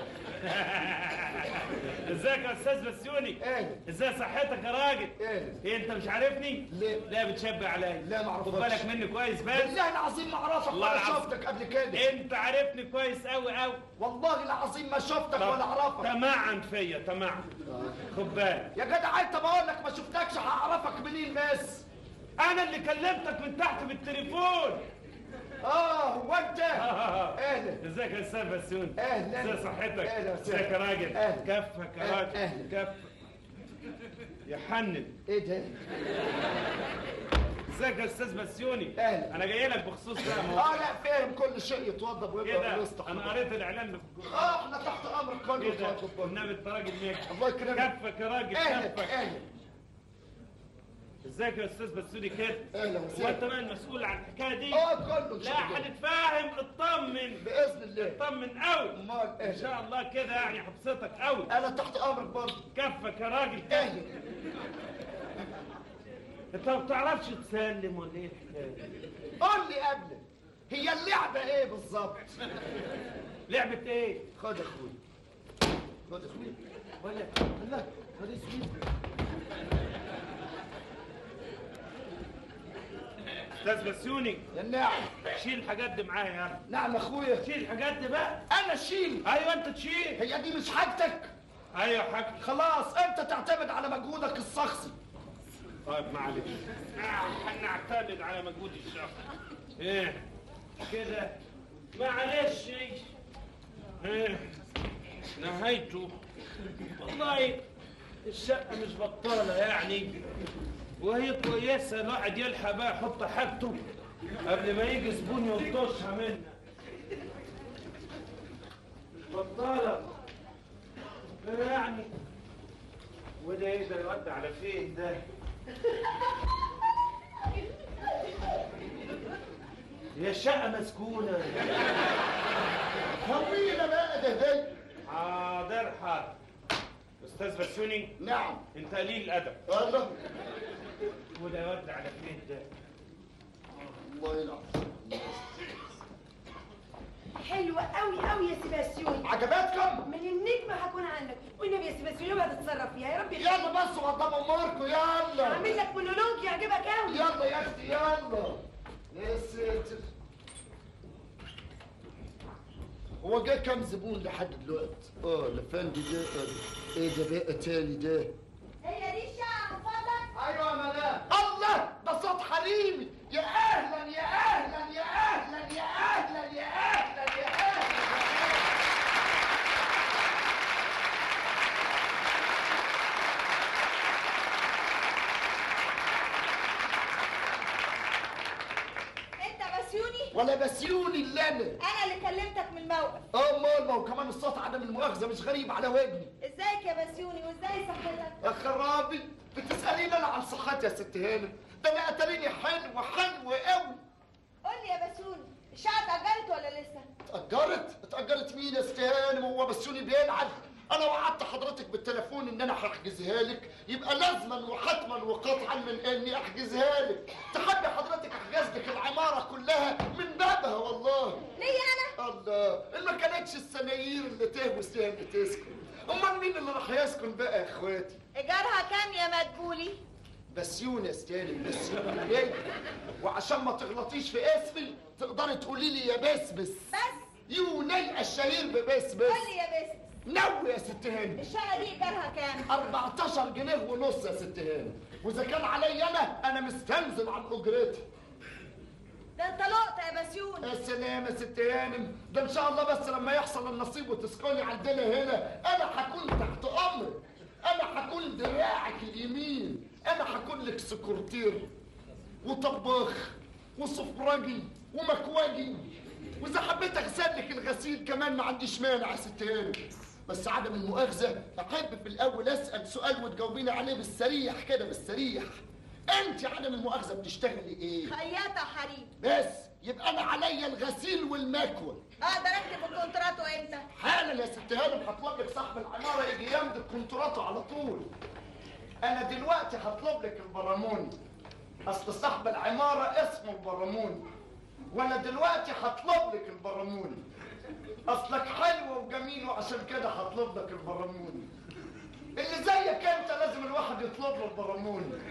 Speaker 17: ازيك يا استاذ بسيوني
Speaker 15: ايه
Speaker 17: ازاي صحتك يا راجل
Speaker 15: ايه
Speaker 17: ايه انت مش عارفني
Speaker 15: ليه
Speaker 17: لا بتشبه عليا
Speaker 15: لا ما
Speaker 17: خد
Speaker 15: اعرفكش
Speaker 17: بالك مني كويس بس
Speaker 15: بالله العظيم ما اعرفك
Speaker 17: والله
Speaker 15: ولا
Speaker 17: العظيم.
Speaker 15: شفتك قبل كده
Speaker 17: انت عارفني كويس قوي قوي
Speaker 15: والله العظيم ما شفتك ولا اعرفك
Speaker 17: تمعن فيا تمعن خد بالك
Speaker 15: يا جدع انت بقول لك ما شفتكش هعرفك منين بس
Speaker 17: انا اللي كلمتك من تحت بالتليفون
Speaker 15: اه هو انت اهلا
Speaker 17: ازيك يا استاذ بسيوني
Speaker 15: اهلا
Speaker 17: ازي صحتك
Speaker 15: اهلا وسهلا.
Speaker 17: ازيك يا راجل
Speaker 15: اهلا.
Speaker 17: كفك يا راجل
Speaker 15: اهلا.
Speaker 17: كفك يا حنن
Speaker 15: ايه ده
Speaker 17: ازيك يا استاذ بسيوني
Speaker 15: اهلا.
Speaker 17: انا جاي لك بخصوص بقى موضوع
Speaker 15: اه لا فاهم كل شيء يتوضب ويبقى
Speaker 17: كده
Speaker 15: بالوسط
Speaker 17: انا قريت الاعلان بك-
Speaker 15: اه احنا تحت امرك كله
Speaker 17: كده
Speaker 15: يتوضب
Speaker 17: والنبي انت راجل ناجح
Speaker 15: الله يكرمك
Speaker 17: كفك يا راجل
Speaker 15: اهلا
Speaker 17: كفك
Speaker 15: اهلا
Speaker 17: ازيك يا استاذ بسيوني كده
Speaker 15: اهلا
Speaker 17: هو
Speaker 15: وسهلا
Speaker 17: انت بقى المسؤول عن الحكايه دي
Speaker 15: اه كله ان
Speaker 17: لا
Speaker 15: شاء الله
Speaker 17: هنتفاهم اطمن
Speaker 15: باذن الله
Speaker 17: اطمن قوي
Speaker 15: امال
Speaker 17: ان
Speaker 15: اهلا
Speaker 17: شاء الله كده يعني هبسطك قوي
Speaker 15: انا تحت امرك برضه
Speaker 17: كفك يا راجل
Speaker 15: اهلا
Speaker 17: انت ما بتعرفش تسلم ولا ايه الحكايه
Speaker 15: قول لي قبل هي اللعبه ايه بالظبط
Speaker 17: لعبه ايه
Speaker 15: خد يا اخوي خد يا اخوي
Speaker 17: ولا
Speaker 15: لا خد اسمي
Speaker 17: استاذ بسيوني
Speaker 15: يا نعم
Speaker 17: شيل الحاجات دي معايا يا اخي
Speaker 15: نعم يا اخويا
Speaker 17: شيل الحاجات دي بقى
Speaker 15: انا اشيل
Speaker 17: ايوه انت تشيل
Speaker 15: هي دي مش حاجتك
Speaker 17: ايوه يا حاج
Speaker 15: خلاص انت تعتمد على مجهودك الشخصي
Speaker 17: طيب معلش آه، هنعتمد على مجهود الشخص ايه كده معلش ايه نهايته والله الشقة مش بطالة يعني وهي كويسة الواحد يلحق بقى يحط حاجته قبل ما يجي زبون يلطشها منا مش بطالة يعني وده ايه ده يودي على فين ده؟ هي الشقة مسكونة
Speaker 15: طويله بقى ده ده
Speaker 17: حاضر حاضر استاذ بسيوني
Speaker 15: نعم
Speaker 17: انت قليل الادب
Speaker 15: الله
Speaker 17: وده يودي على فين ده
Speaker 15: الله يلعن
Speaker 3: حلوة قوي قوي يا سيباسيون
Speaker 15: عجبتكم؟
Speaker 3: من النجمة هكون عندك والنبي يا سيباسيون ما تتصرف فيها يا رب
Speaker 15: يلا بس قدام اموركم يلا
Speaker 3: اعمل لك مونولوج يعجبك قوي
Speaker 15: يلا يا اختي يلا يا ساتر هو جه كام زبون لحد دلوقتي؟ اه الافندي ده آه، ايه ده بقى تاني ده؟
Speaker 3: هي دي الشقة من فضلك
Speaker 15: ايوه يا ملاك الله ده صوت حريمي يا اهلا يا اهلا يا اهلا يا اهلا يا اهلا يا اهلا
Speaker 3: انت بسيوني
Speaker 15: ولا بسيوني اللي انا
Speaker 3: انا اللي كلمتك من الموقف
Speaker 15: امال ما هو كمان الصوت عدم المؤاخذه مش غريب على ودني
Speaker 3: ازيك يا بسيوني وازاي صحتك
Speaker 15: يا خرابي بتساليني انا عن صحتي يا ست هانم ده انا اتريني حلو حلو قوي
Speaker 3: قول لي يا بسيوني الشقة اتأجرت ولا لسه
Speaker 15: اتأجرت؟ اتأجرت مين يا ست هانم هو بسيوني بيلعب؟ أنا وعدت حضرتك بالتليفون إن أنا هحجزها لك يبقى لازما وحتما وقطعا من إني أحجزها لك، تحبي حضرتك أحجز لك العمارة كلها من بابها والله.
Speaker 3: ليه أنا؟
Speaker 15: الله، إن ما كانتش السنايير اللي تهوس فيها اللي تسكن. أمال مين اللي راح يسكن بقى يا إخواتي؟
Speaker 3: ايجارها كام يا مدبولي
Speaker 15: بسيون يا ستالي بسيون ليه؟ وعشان ما تغلطيش في اسمي تقدري تقولي لي يا بسبس
Speaker 3: بس
Speaker 15: يوني الشهير ببسبس
Speaker 3: قول لي يا بس
Speaker 15: نوي يا ست هاني
Speaker 3: الشقة دي ايجارها كام
Speaker 15: 14 جنيه ونص يا ست هاني واذا كان عليا انا انا مستنزل عن اجرتي
Speaker 3: ده انت لقطة يا بسيوني
Speaker 15: يا سلام يا ست هانم ده ان شاء الله بس لما يحصل النصيب وتسكني عندنا هنا انا هكون تحت امرك انا هكون دراعك اليمين انا هكون لك سكرتير وطباخ وسفرجي ومكواجي واذا حبيت اغسل لك الغسيل كمان ما عنديش مانع يا ست هانم بس عدم المؤاخذه احب في الاول اسال سؤال وتجاوبيني عليه بالسريح كده بالسريح انت عدم المؤاخذه بتشتغلي ايه
Speaker 3: خياطة حريم
Speaker 15: بس يبقى انا عليا الغسيل والمكوى
Speaker 3: اقدر اكتب الكونترات امتى
Speaker 15: حالا يا ست هانم هطلب لك صاحب العماره يجي يمضي كونتراته على طول انا دلوقتي هطلب لك البرامون اصل صاحب العماره اسمه البرامون وانا دلوقتي هطلب لك البرامون اصلك حلو وجميل وعشان كده هطلب لك البرامون اللي زيك انت لازم الواحد يطلب له البرامون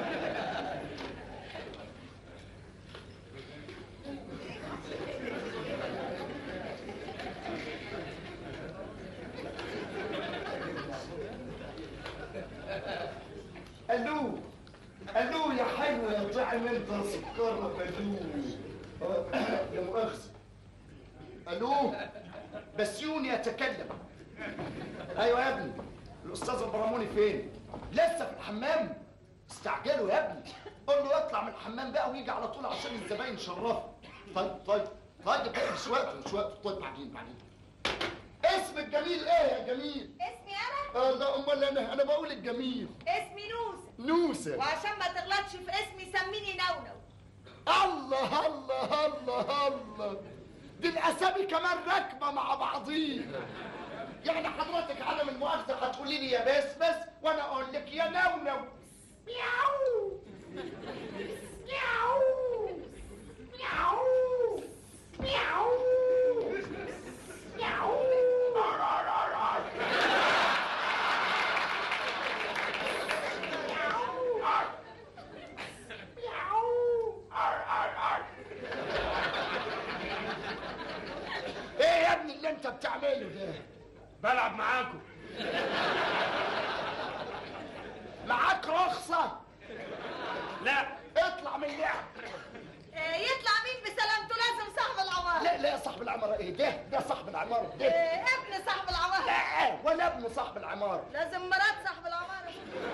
Speaker 15: الو الو يا حلو يا طعم انت سكر الو آه، يا مؤاخذة الو بسيوني يتكلم ايوه يا ابني الاستاذ البراموني فين لسه في الحمام استعجلوا يا ابني قول له يطلع من الحمام بقى ويجي على طول عشان الزباين شرفه طيب طيب طيب بقى مش وقته مش وقته طيب بعدين بعدين اسمك جميل ايه يا جميل
Speaker 3: اسمي انا
Speaker 15: اه لا امال انا انا بقول الجميل
Speaker 3: اسمي نوسة
Speaker 15: نوسة
Speaker 3: وعشان ما تغلطش في اسمي سميني نونو
Speaker 15: الله الله الله الله دي الاسامي كمان راكبه مع بعضيها يعني حضرتك عدم المؤاخذه هتقولي لي يا بس بس وانا اقول لك يا نونو مياو مياو مياو مياو مياو ايه يا ابني اللي انت بتعمله ده
Speaker 17: بلعب معاكم
Speaker 15: معاك رخصه
Speaker 17: لا
Speaker 15: اطلع من اللعب
Speaker 3: آه، يطلع مين بسلامته لازم صاحب العمارة
Speaker 15: لا لا يا صاحب العماره ايه ده ده صاحب العماره ده
Speaker 3: آه، ابن صاحب العمارة
Speaker 15: لا ولا ابن صاحب العماره
Speaker 3: لازم مرات صاحب العمارة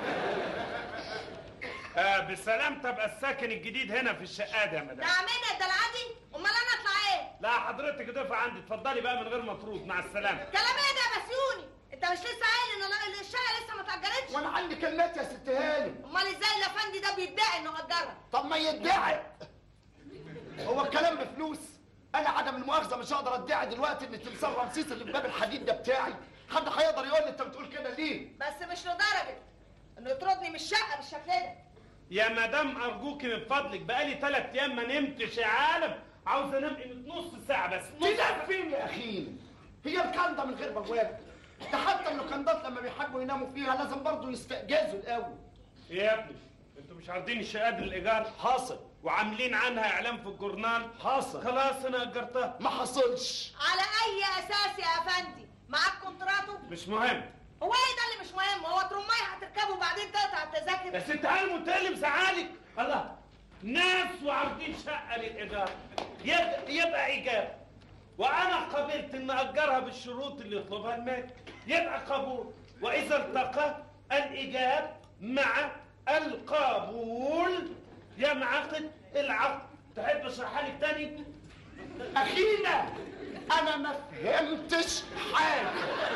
Speaker 17: آه بسلامة ابقى الساكن الجديد هنا في الشقة دي يا مدام
Speaker 3: نعم ايه ده العادي امال انا اطلع ايه
Speaker 17: لا حضرتك ضيفة عندي اتفضلي بقى من غير مفروض مع السلامة
Speaker 3: كلام ايه ده يا بسيوني انت مش لسه قايل ان أنا- الشقه لسه ما اتاجرتش
Speaker 15: وانا عندي كلمات يا ست هانم
Speaker 3: امال ازاي الافندي ده بيدعي انه اجرها
Speaker 15: طب ما يدعي هو الكلام بفلوس انا عدم المؤاخذه مش هقدر ادعي دلوقتي ان تمثال رمسيس اللي في باب الحديد ده بتاعي حد هيقدر يقول لي انت بتقول كده ليه
Speaker 3: بس مش لدرجه انه يطردني من الشقه بالشكل ده
Speaker 17: يا مدام ارجوك من فضلك بقالي ثلاث ايام ما نمتش يا عالم عاوز انام قيمة نص ساعه بس نص
Speaker 15: تنام فين يا اخي هي الكنده من غير بواب ده حتى اللوكندات لما بيحبوا يناموا فيها لازم برضه يستأجزوا الاول
Speaker 17: يا ابني انتوا مش عارضين الشقات الايجار حاصل وعاملين عنها اعلان في الجورنال حاصل خلاص انا اجرتها
Speaker 15: ما حصلش
Speaker 3: على اي اساس يا افندي معاك كونتراتو
Speaker 17: مش مهم
Speaker 3: هو ايه ده اللي مش مهم هو ترماي هتركبه وبعدين تقطع التذاكر
Speaker 17: يا ست هانم وانت إيه اللي مزعلك الله ناس وعارضين شقه للايجار يبقى, يبقى ايجار وانا قبلت ان اجرها بالشروط اللي يطلبها المالك يبقى قبول واذا التقى الايجاب مع القبول ينعقد العقد تحب اشرحها لك تاني
Speaker 15: اخينا انا ما فهمتش حاجه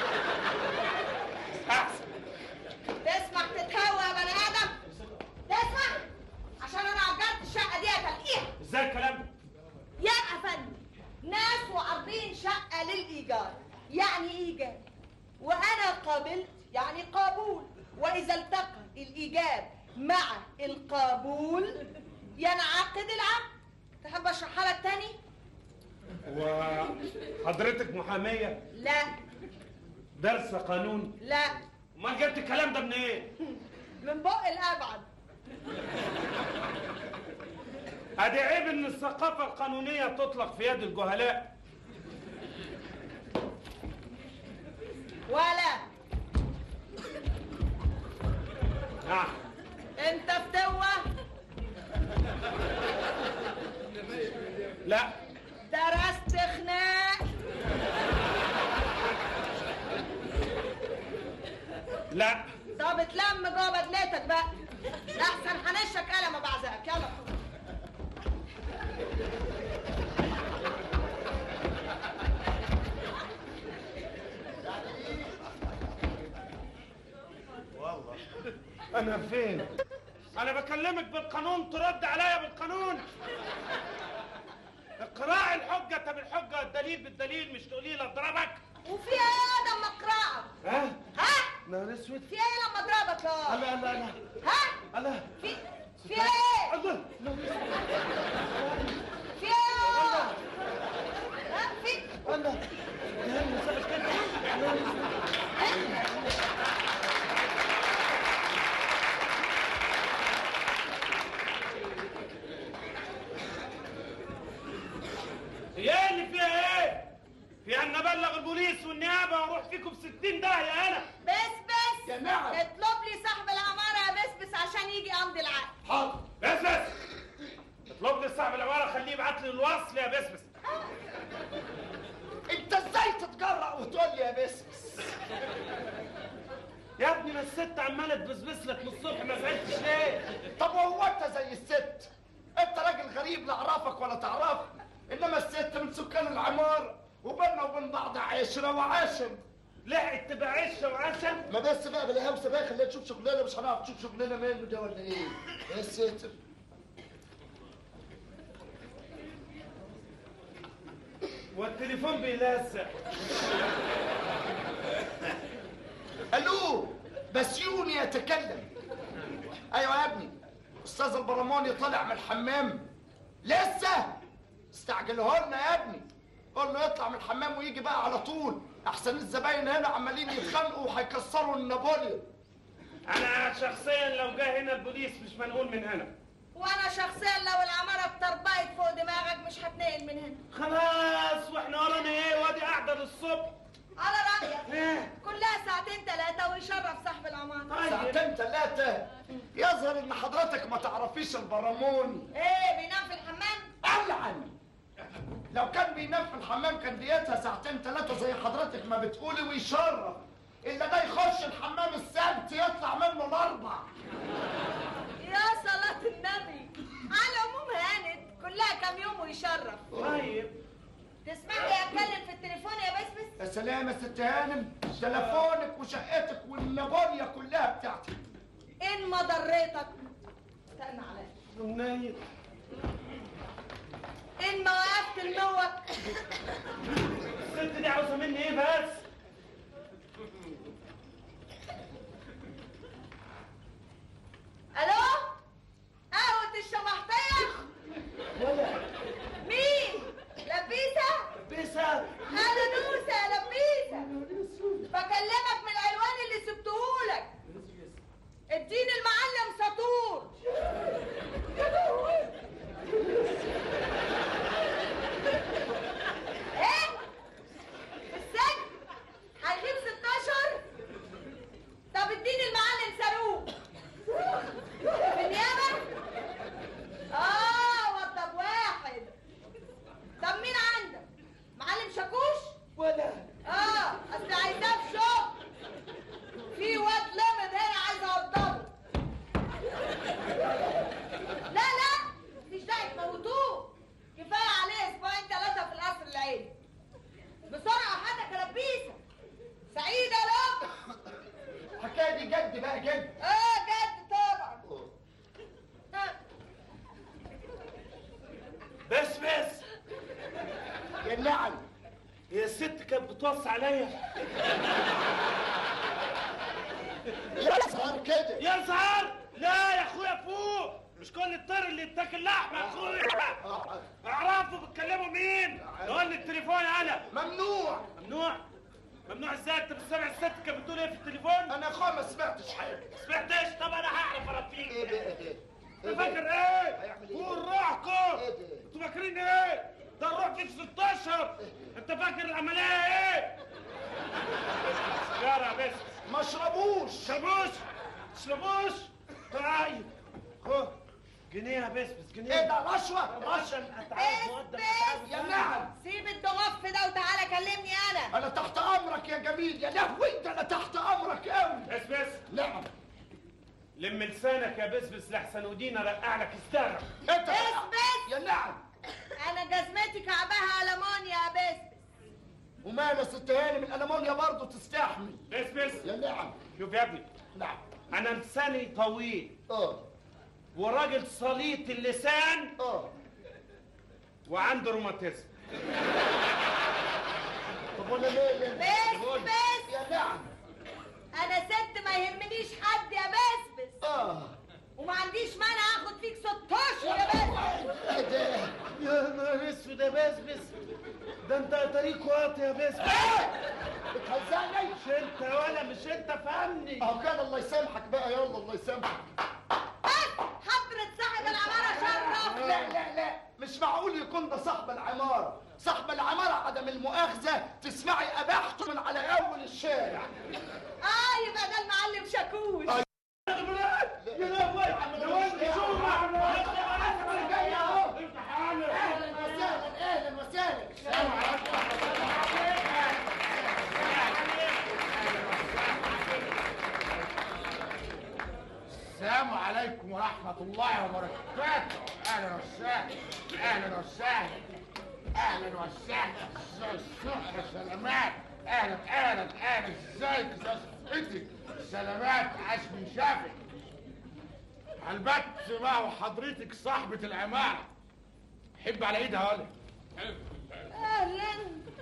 Speaker 17: احسن
Speaker 3: تسمح تتهوى يا بني ادم تسمح عشان انا اجرت الشقه دي هتلاقيها
Speaker 17: ازاي الكلام ده
Speaker 3: يا افندي ناس وعارضين شقه للايجار يعني ايجار وانا قابلت يعني قبول واذا التقى الايجاب مع القبول ينعقد العقد تحب اشرحها لك تاني
Speaker 17: وحضرتك محاميه
Speaker 3: لا
Speaker 17: دارسه قانون
Speaker 3: لا
Speaker 17: امال جبت الكلام ده منين ايه
Speaker 3: من بق الابعد
Speaker 17: ادي عيب ان الثقافه القانونيه تطلق في يد الجهلاء
Speaker 3: ولا
Speaker 17: نعم
Speaker 3: انت فتوه
Speaker 17: لا
Speaker 3: درست خناق
Speaker 17: لا
Speaker 3: طب اتلم جوه بدلتك بقى احسن هنشك قلم بعزقك يلا
Speaker 17: والله انا فين انا بكلمك بالقانون ترد عليا بالقانون اقراء الحجة بالحجة الدليل بالدليل مش تقولي لي اضربك
Speaker 3: وفي ايه يا ادم مقرعك
Speaker 17: ها
Speaker 3: ها
Speaker 17: نهار اسود
Speaker 3: في ايه لما اضربك يا
Speaker 17: الله الله الله
Speaker 3: ها
Speaker 17: الله
Speaker 3: في في ايه
Speaker 17: الله
Speaker 3: في ايه ها في
Speaker 17: الله يا اللي فيها ايه؟ فيها ان ابلغ البوليس والنيابه واروح فيكم 60 داهيه انا
Speaker 3: بس بس
Speaker 15: يا نعم.
Speaker 3: اطلب لي صاحب العمارة يا بس بس عشان يجي امضي العقد
Speaker 17: حاضر بس بس اطلب لي صاحب العماره خليه يبعت لي الوصل يا بس بس
Speaker 15: انت ازاي تتجرأ وتقول لي يا بسبس
Speaker 17: يا ابني ما الست عماله تبسبس لك من الصبح ما زعلتش ليه؟
Speaker 15: طب وهو انت زي الست انت راجل غريب لا اعرفك ولا تعرفني انما الست من سكان العمارة وبيننا وبين بعض عشرة وعشم
Speaker 17: لحقت تبقى عشه وعشم
Speaker 15: ما بس بقى بالهوسه بقى خلينا نشوف شغلنا مش هنعرف نشوف شغلنا منه ده ولا ايه يا ساتر
Speaker 17: والتليفون بيلزق
Speaker 15: الو بسيوني يتكلم ايوه يا ابني استاذ البرماني طالع من الحمام لسه استعجله لنا يا ابني قول له يطلع من الحمام ويجي بقى على طول احسن الزباين هنا عمالين يتخانقوا وهيكسروا النابوليون
Speaker 17: انا شخصيا لو جه هنا البوليس مش منقول من هنا
Speaker 3: وانا شخصيا لو العمارة اتربيت فوق دماغك مش هتنقل من هنا
Speaker 17: خلاص واحنا ورانا ايه وادي قاعده للصبح
Speaker 3: على رأيك كلها ساعتين ثلاثة ويشرف صاحب العمارة
Speaker 15: ساعتين ثلاثة يظهر ان حضرتك ما تعرفيش البرموني
Speaker 3: ايه بينام في الحمام
Speaker 15: ألعن لو كان بينام في الحمام كان ديتها ساعتين ثلاثة زي حضرتك ما بتقولي ويشرف إلا ده يخش الحمام السبت يطلع منه الأربع
Speaker 3: يا صلاة النبي على العموم هانت كلها كام يوم ويشرف
Speaker 17: طيب
Speaker 3: تسمح لي اتكلم في التليفون يا بسبس
Speaker 15: يا سلام يا ست هانم تليفونك وشقتك والنابوليا كلها بتاعتك
Speaker 3: ان ما ضريتك استنى عليا
Speaker 17: منيل
Speaker 3: ان ما وقفت الموت
Speaker 17: الست دي عاوزه مني ايه بس
Speaker 15: نعم
Speaker 17: هي الست كانت بتوصي عليا
Speaker 15: يظهر كده
Speaker 17: يظهر لا يا اخويا فوق مش كل الطير اللي يتاكل لحمه يا اخويا اعرفوا بتكلموا مين يقول لي التليفون انا
Speaker 15: ممنوع
Speaker 17: ممنوع ممنوع ازاي انت مش سامع الست كانت بتقول ايه في التليفون
Speaker 15: انا يا اخويا ما سمعتش حاجه
Speaker 17: سمعتش طب انا هعرف اربيك
Speaker 15: ايه ده ايه
Speaker 17: انت فاكر ايه قول روحكم انتوا فاكرين ايه ده الروح فيك 16 انت فاكر العمليه ايه سيجاره بس
Speaker 15: ما اشربوش
Speaker 17: شربوش شربوش طيب خد جنيه بس بس جنيه
Speaker 15: ايه ده رشوه
Speaker 17: رشوه انت عارف مقدم
Speaker 15: يا نعم
Speaker 3: سيب الضغف ده وتعالى كلمني انا
Speaker 15: انا تحت امرك يا جميل يا لهوي ده انا تحت امرك قوي
Speaker 17: بس بس
Speaker 15: نعم
Speaker 17: لم لسانك يا بسبس لحسن ودينا رقع لك استرق
Speaker 15: انت
Speaker 3: بس بس
Speaker 15: يا نعم
Speaker 3: انا جزمتي كعبها المونيا يا بس
Speaker 15: وماله ست هاني من الالمونيا برضه تستحمل
Speaker 17: بس بس
Speaker 15: يا نعم
Speaker 17: شوف يا ابني
Speaker 15: نعم
Speaker 17: انا لساني طويل
Speaker 15: اه
Speaker 17: وراجل صليط اللسان
Speaker 15: اه
Speaker 17: وعنده روماتيزم
Speaker 15: طب وانا مالي
Speaker 3: بس بس
Speaker 15: يا نعم
Speaker 3: انا ست ما يهمنيش حد يا بسبس
Speaker 15: اه
Speaker 3: وما عنديش مانع اخد فيك 16 يا بسبس
Speaker 15: ايه ده
Speaker 17: يا نهار اسود يا بسبس ده انت طريق واطي يا بسبس
Speaker 15: بتهزقني
Speaker 17: مش انت ولا مش انت فهمني
Speaker 15: اهو كان الله يسامحك بقى يلا الله يسامحك
Speaker 3: حضرة صاحب العمارة شرف
Speaker 15: لا لا لا مش معقول يكون ده صاحب العمارة صاحب العمارة عدم المؤاخذة تسمعي أباحته من على أول الشارع
Speaker 3: اه يبقى ده المعلم شاكوش
Speaker 17: يا لهوي يا ولد شو
Speaker 15: أنا جاي أهو أهلا وسهلا أهلا وسهلا
Speaker 16: السلام عليكم ورحمة الله وبركاته أهلا وسهلا أهلا وسهلا أهلا وسهلا الصبح سلامات أهلا أهلا أهلا إزيك يا صحتك سلامات عاش من شافك البت ما هو حضرتك صاحبة العمارة حب على ايدها ولا
Speaker 3: اهلا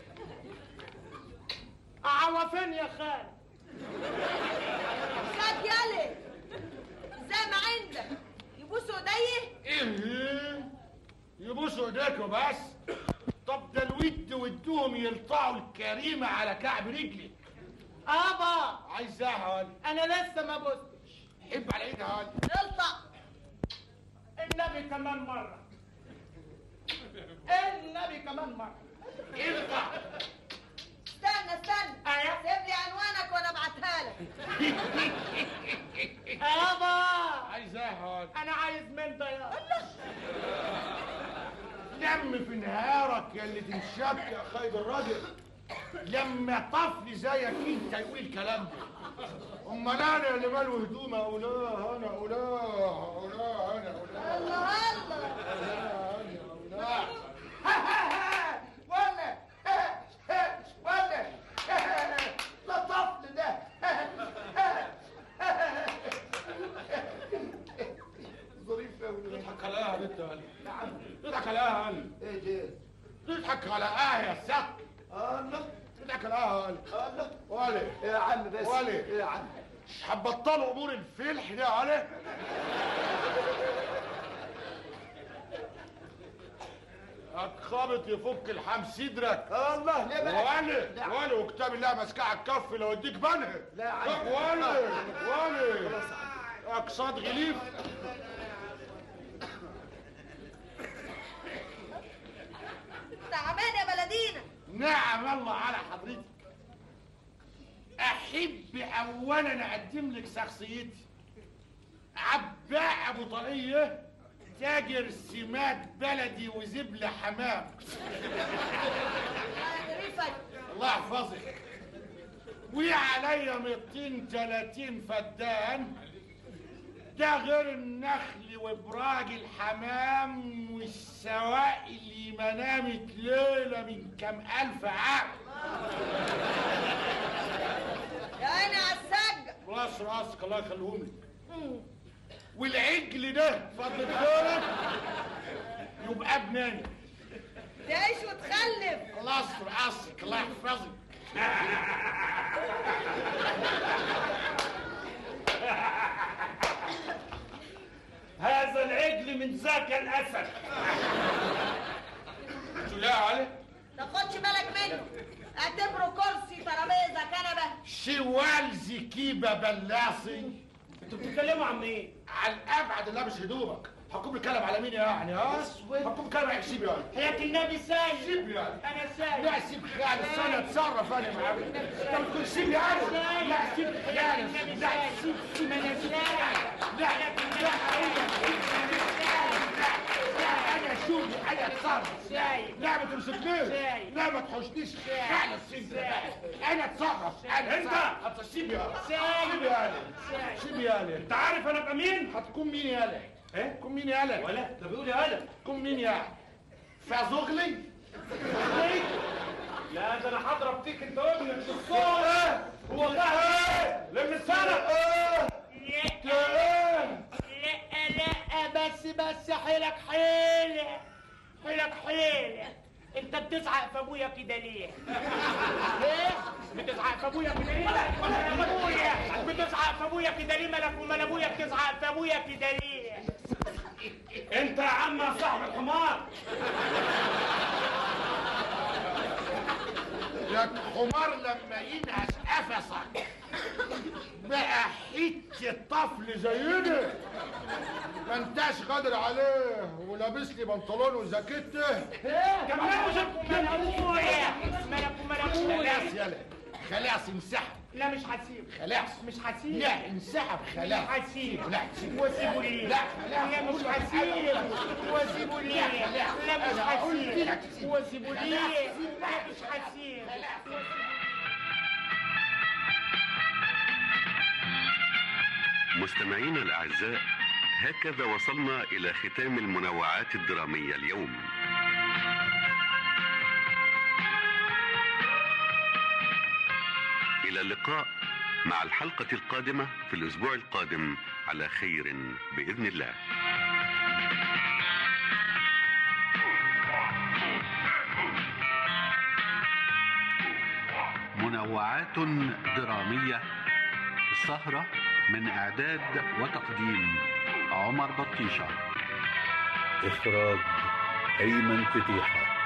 Speaker 17: عوفين يا خال
Speaker 3: خد يالي زي ما عندك يبوسوا ايديه
Speaker 16: ايه يبوسوا ايديك وبس طب ده الود ودهم يلطعوا الكريمة على كعب رجلي
Speaker 17: ابا
Speaker 16: عايزاها ولا
Speaker 17: انا لسه ما بوستش
Speaker 16: حب على ايدها ولا
Speaker 3: الطق
Speaker 17: النبي كمان مرة النبي كمان مرة
Speaker 16: ارفع
Speaker 3: استنى استنى
Speaker 17: أيوة.
Speaker 3: سيب لي عنوانك وانا ابعتها لك
Speaker 17: ابا
Speaker 16: عايزاها ولا
Speaker 17: انا عايز من ده يا
Speaker 16: لم في نهارك يا اللي تنشبك يا خيد الراجل لما طفل زيك انت يقول الكلام ده امال انا اللي ماله هدوم اولاه انا اولاه اولاه انا اولاه
Speaker 3: الله الله
Speaker 16: اولاه
Speaker 15: ولا ولا ده طفل ده ظريف قوي
Speaker 16: تضحك على ايه يا بنت هاني
Speaker 15: نعم
Speaker 16: تضحك على ايه يا هاني
Speaker 15: ايه ده
Speaker 16: تضحك على ايه يا سك
Speaker 15: الله
Speaker 16: تضحك على ايه يا هاني
Speaker 15: الله
Speaker 16: ولي
Speaker 15: إيه يا عم بس
Speaker 16: ولي.
Speaker 15: إيه يا عم
Speaker 16: مش هتبطلوا امور الفلح دي يا هاني خابط يفك الحام صدرك
Speaker 15: الله ليه بقى
Speaker 16: ولي
Speaker 15: لا.
Speaker 16: ولي وكتاب الله ماسكاه على الكف لو اديك بنها
Speaker 15: لا يا عم.
Speaker 16: طب ولي ولي اقصاد غليف
Speaker 3: تعبان يا بلدينا
Speaker 16: نعم الله على حضرتك احب اولا اقدم لك شخصيتي عباء ابو طاقيه تاجر سمات بلدي وزبله حمام الله يحفظك وعليا 230 فدان ده غير النخل وابراج الحمام والسواق اللي ما نامت ليله من كام الف عام
Speaker 3: يا عيني على السجة
Speaker 16: راس راسك الله يخليهم لك والعجل ده فضل خيرك يبقى ابناني
Speaker 3: تعيش وتخلف
Speaker 16: خلصت في راسك الله يحفظك
Speaker 17: هذا العجل من ذاك الاسد
Speaker 16: لا علي
Speaker 3: تاخدش بالك منه اعتبره كرسي ترابيزه كنبه
Speaker 16: شوال زكيبة بلاسي
Speaker 17: انتوا بتتكلموا عن مين؟
Speaker 16: عن ابعد اللي لابس هدومك حكم الكلام على مين يعني ها؟ حكم الكلام على سيب يعني
Speaker 17: حياة النبي سايب
Speaker 16: سيب يعني
Speaker 17: انا سايب
Speaker 16: لا سيب خالص انا اتصرف انا معاك انت بتقول سيب يعني لا سيب خالص لا سيب سيب انا سيب لا لا لا انا شوف انا اتصرف لا ما تمسكنيش لا ما تحوشنيش خالص سيب انا اتصرف انا
Speaker 17: انت
Speaker 16: انت سيب يعني
Speaker 17: سايب.
Speaker 16: سيب يعني سيب يعني
Speaker 17: انت عارف انا ابقى مين؟
Speaker 16: هتكون مين يالا
Speaker 17: ايه؟
Speaker 16: تكون مين يالا
Speaker 17: ولا ده بيقول يا هلا
Speaker 16: تكون مين يعني فازوغلي
Speaker 17: لا ده انا هضرب فيك انت ابنك بالصوت هو ده لم لسانك
Speaker 16: لا
Speaker 17: لا بس بس حيلك حيلة حيلك حيلة انت بتزعق في ابويا كده ليه؟ ليه؟ بتزعق في ابويا كده ليه؟ مالك ابويا بتزعق في ابويا كده ليه؟ مالك ومال ابويا بتزعق في ابويا كده ليه؟ انت يا عم يا صاحب الحمار
Speaker 16: لك حمار لما ينهش قفصك بقى حتة طفل زينا ما انتش قادر عليه ولابس لي بنطلون وزاكيته
Speaker 17: كمان مال ابويا مالك ومال ابويا
Speaker 16: خلاص يلا خلاص انسحب
Speaker 17: لا مش هسيب
Speaker 16: خلاص
Speaker 17: مش هسيب
Speaker 16: لا انسحب خلاص
Speaker 17: مش هسيب
Speaker 16: لا تسيب
Speaker 17: واسيبه ليه؟
Speaker 16: لا خلاص
Speaker 17: لا مش هسيب واسيبه ليه؟ لا مش هسيب واسيبه ليه؟ لا مش هسيب
Speaker 1: مستمعينا الأعزاء هكذا وصلنا إلى ختام المنوعات الدرامية اليوم إلى اللقاء مع الحلقة القادمة في الأسبوع القادم على خير بإذن الله منوعات درامية السهرة من إعداد وتقديم عمر بطيشة
Speaker 2: إخراج أيمن فتيحة